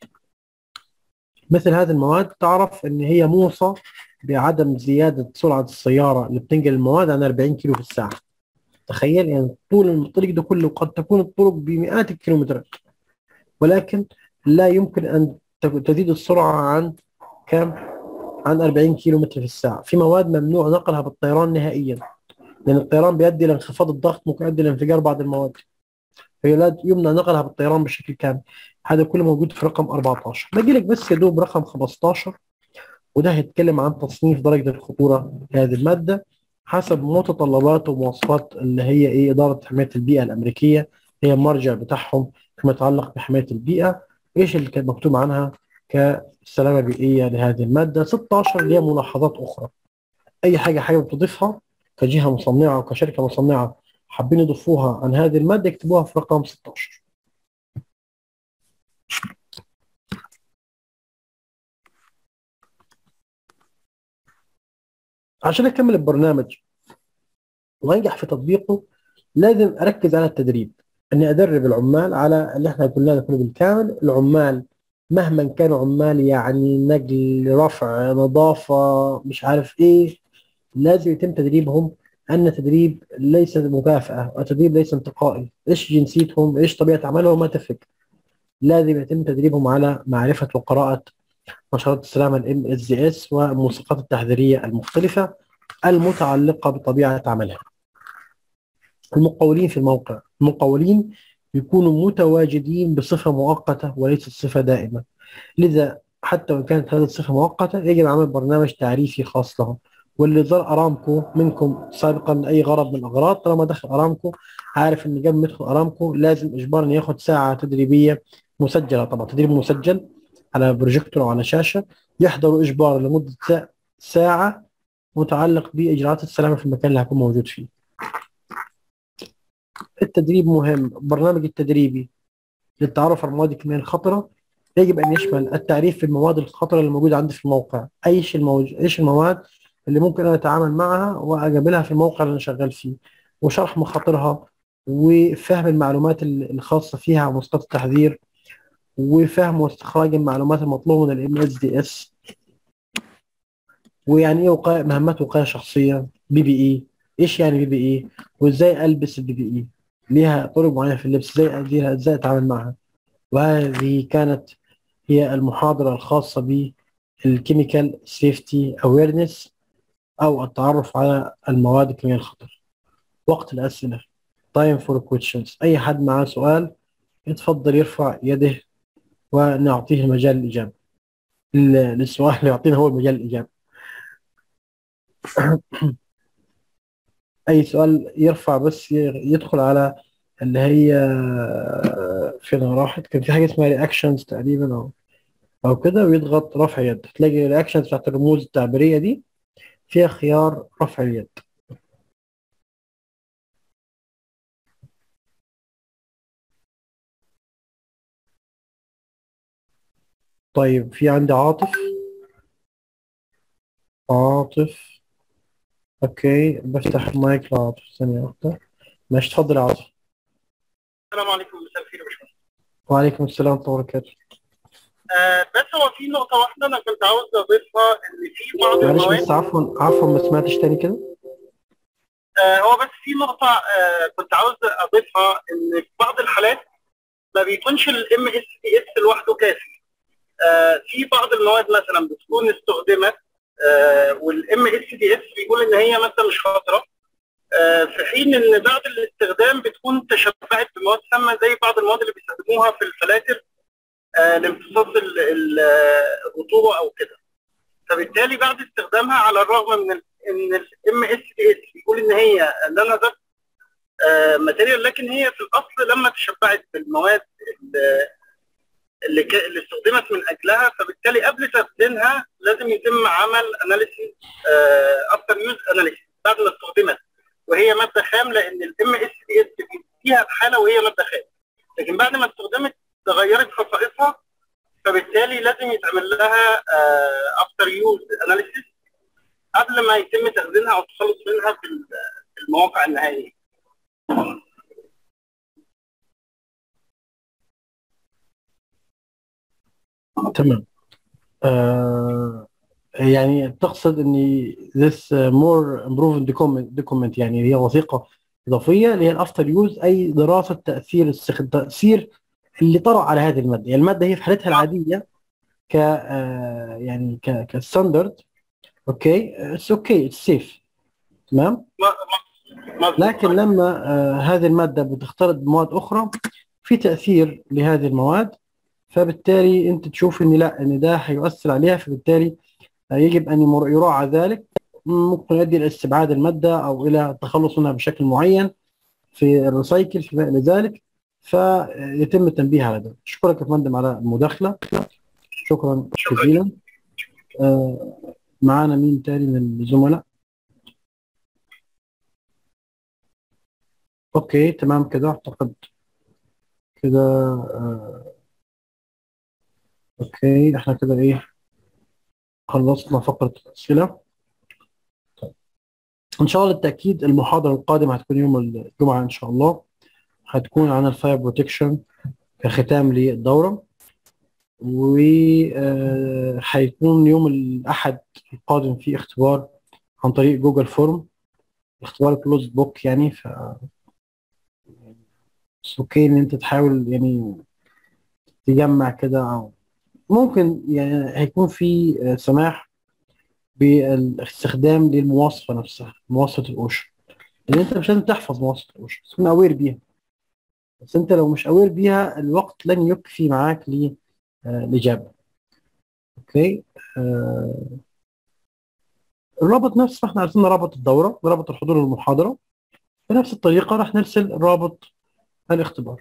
مثل هذه المواد تعرف ان هي موصى بعدم زياده سرعه السياره اللي بتنقل المواد عن 40 كيلو في الساعه تخيل يعني طول الطريق ده كله قد تكون الطرق بمئات الكيلومترات ولكن لا يمكن ان تزيد السرعه عن كم؟ عن 40 كيلو متر في الساعه في مواد ممنوع نقلها بالطيران نهائيا لان الطيران بيؤدي الى انخفاض الضغط ممكن يؤدي الى انفجار بعض المواد فهي لا يمنع نقلها بالطيران بشكل كامل هذا كله موجود في رقم 14 باقي لك بس يا دوب رقم 15 وده هيتكلم عن تصنيف درجه الخطوره لهذه الماده حسب متطلبات ومواصفات اللي هي ايه اداره حمايه البيئه الامريكيه هي المرجع بتاعهم فيما يتعلق بحمايه البيئه ايش اللي كان مكتوب عنها كسلامه بيئيه لهذه الماده 16 اللي هي ملاحظات اخرى اي حاجه حابب تضيفها كجهه مصنعه وكشركه مصنعه حابين يضيفوها عن هذه الماده يكتبوها في رقم 16 عشان اكمل البرنامج وانجح في تطبيقه لازم اركز على التدريب اني ادرب العمال على اللي احنا قلنا نقوله بالكامل العمال مهما كانوا عمال يعني نقل رفع نظافه مش عارف ايه لازم يتم تدريبهم ان التدريب ليس مكافاه والتدريب ليس انتقائي ايش جنسيتهم ايش طبيعه عملهم ما تفرق لازم يتم تدريبهم على معرفه وقراءه نشرات السلامه الام اس دي اس والموثوقات التحذيريه المختلفه المتعلقه بطبيعه عملها المقاولين في الموقع المقاولين يكونوا متواجدين بصفة مؤقتة وليست صفة دائمة لذا حتى وإن كانت هذه الصفة مؤقتة يجب عمل برنامج تعريفي خاص لهم واللي زار ارامكو منكم سابقا لاي غرض من الاغراض طالما دخل ارامكو عارف ان قبل ما يدخل ارامكو لازم اجبارا ياخذ ساعه تدريبيه مسجله طبعا تدريب مسجل على بروجيكتور او على شاشه يحضر اجبارا لمده ساعه متعلق باجراءات السلامه في المكان اللي هيكون موجود فيه. التدريب مهم البرنامج التدريبي للتعرف على المواد الكيميائيه الخطره يجب ان يشمل التعريف في المواد الخطره اللي موجوده عندي في الموقع ايش الموج... ايش المواد اللي ممكن انا اتعامل معها واقابلها في الموقع اللي انا شغال فيه وشرح مخاطرها وفهم المعلومات الخاصه فيها عن مسقط التحذير وفهم واستخراج المعلومات المطلوبه من الام اس دي اس ويعني ايه وقايه مهمات وقايه شخصيه بي بي اي ايش يعني بي بي اي وازاي البس البي بي اي ليها طرق معينه في اللبس ازاي اديرها ازاي اتعامل معها وهذه كانت هي المحاضره الخاصه بالكيميكال سيفتي اويرنس او التعرف على المواد الكيميائيه الخطر وقت الاسئله time for questions اي حد معاه سؤال يتفضل يرفع يده ونعطيه مجال الاجابه للسؤال اللي يعطينا هو مجال الاجابه اي سؤال يرفع بس يدخل على اللي هي فين راحت كان في حاجه اسمها رياكشنز تقريبا او او كده ويضغط رفع يد تلاقي الرياكشنز بتاعت الرموز التعبيريه دي فيها خيار رفع اليد طيب في عندي عاطف عاطف اوكي بفتح المايك لعاطف ثانية واحدة ماشي تفضل يا عاطف السلام عليكم مساء الخير يا باشمهندس وعليكم السلام ورحمة الله وبركاته آه بس هو في نقطة واحدة أنا كنت عاوز أضيفها إن في بعض معلش المواد بس عفوا عفوا ما سمعتش تاني كده آه هو بس في نقطة آه كنت عاوز أضيفها إن في بعض الحالات ما بيكونش الام اس دي اس لوحده كافي آه في بعض المواد مثلا بتكون استخدمت آه والام اس دي اس بيقول ان هي ماده مش خطره آه في حين ان بعد الاستخدام بتكون تشبعت بمواد سامه زي بعض المواد اللي بيستخدموها في الفلاتر آه لامتصاص ال- ال- الرطوبه او كده فبالتالي بعد استخدامها على الرغم من ال- ان الام اس دي اس بيقول ان هي لا نزلت ماتيريال لكن هي في الاصل لما تشبعت بالمواد اللي اللي, ك... اللي استخدمت من اجلها فبالتالي قبل تخزينها لازم يتم عمل اناليسيس افتر يوز اناليسيس بعد ما استخدمت وهي ماده خام لان الام اس دي اس فيها الحاله وهي ماده خام لكن بعد ما استخدمت تغيرت خصائصها فبالتالي لازم يتعمل لها افتر يوز اناليسيس قبل ما يتم تخزينها او التخلص منها في ال- في المواقع النهائيه. تمام آه يعني تقصد ان this more improved document, document يعني هي وثيقه اضافيه اللي هي الافتر يوز اي دراسه تاثير السخ- تاثير اللي طرأ على هذه الماده يعني الماده هي في حالتها العاديه ك آه يعني ك كستاندرد اوكي اتس اوكي اتس سيف تمام ما- ما- مظبوط. لكن لما آه هذه الماده بتختلط بمواد اخرى في تاثير لهذه المواد فبالتالي انت تشوف ان لا ان ده هيؤثر عليها فبالتالي آه، يجب ان يمر- يراعى ذلك ممكن يؤدي الى استبعاد الماده او الى التخلص منها بشكل معين في الريسايكل فيما الى ذلك فيتم التنبيه على ذلك اشكرك يا فندم على المداخله شكرا جزيلا آه، معانا مين تاني من الزملاء اوكي تمام كده اعتقد كده آه، اوكي احنا كده ايه خلصنا فقرة الأسئلة طيب. إن شاء الله للتأكيد المحاضرة القادمة هتكون يوم الجمعة إن شاء الله هتكون عن الفاير بروتكشن كختام للدورة وهيكون يوم الأحد القادم في اختبار عن طريق جوجل فورم اختبار كلوز بوك يعني ف بس اوكي ان انت تحاول يعني تجمع كده او ممكن يعني هيكون في آه، سماح بالاستخدام للمواصفه نفسها مواصفه الاوشن لان انت مش لازم تحفظ مواصفه الاوشن بس تكون اوير بيها بس انت لو مش اوير بيها الوقت لن يكفي معاك للاجابه اوكي آه، الرابط نفسه احنا ارسلنا رابط الدوره ورابط الحضور للمحاضره بنفس الطريقه راح نرسل رابط الاختبار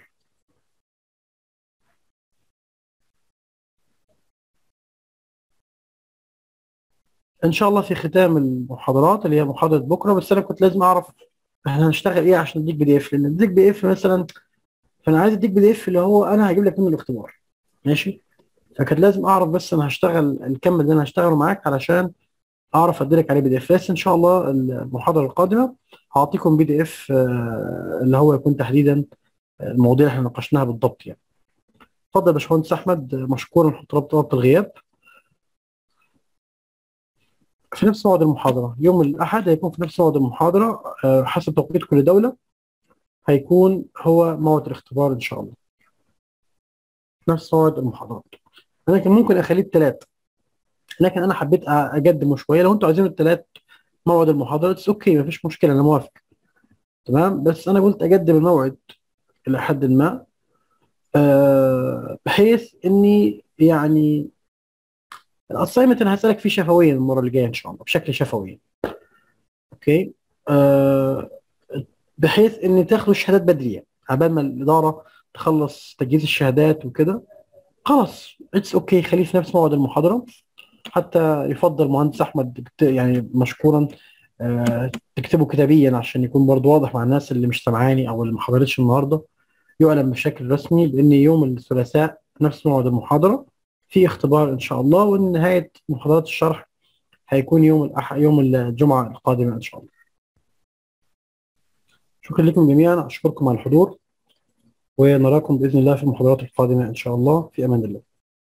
ان شاء الله في ختام المحاضرات اللي هي محاضره بكره بس انا كنت لازم اعرف احنا هنشتغل ايه عشان اديك بي دي اف لان اديك بي دي اف مثلا فانا عايز اديك بي دي اف اللي هو انا هجيب لك منه الاختبار ماشي فكانت لازم اعرف بس انا هشتغل الكم اللي انا هشتغله معاك علشان اعرف اديلك عليه بي دي اف بس ان شاء الله المحاضره القادمه هعطيكم بي دي اف اللي هو يكون تحديدا المواضيع اللي احنا ناقشناها بالضبط يعني اتفضل يا باشمهندس احمد مشكورا نحط رابط رابط الغياب في نفس موعد المحاضرة يوم الأحد هيكون في نفس موعد المحاضرة آه، حسب توقيت كل دولة هيكون هو موعد الاختبار إن شاء الله نفس موعد المحاضرات أنا كان ممكن أخليه الثلاث لكن أنا حبيت أ- أقدمه شوية لو أنتوا عايزين الثلاث موعد المحاضرة اتس أوكي مفيش مشكلة أنا موافق تمام بس أنا قلت أقدم الموعد إلى حد ما آه، بحيث إني يعني الاسايمنت انا هسالك فيه شفويا المره اللي جايه ان شاء الله بشكل شفوي اوكي أه بحيث ان تاخدوا الشهادات بدري عبال ما الاداره تخلص تجهيز الشهادات وكده خلاص اتس اوكي خليه في نفس موعد المحاضره حتى يفضل مهندس احمد بت- يعني مشكورا أه تكتبه كتابيا عشان يكون برضو واضح مع الناس اللي مش سامعاني او اللي ما حضرتش النهارده يعلن بشكل رسمي بان يوم الثلاثاء نفس موعد المحاضره في اختبار ان شاء الله ونهايه محاضرات الشرح هيكون يوم الأح... يوم الجمعه القادمه ان شاء الله. شكرا لكم جميعا اشكركم على الحضور ونراكم باذن الله في المحاضرات القادمه ان شاء الله في امان الله.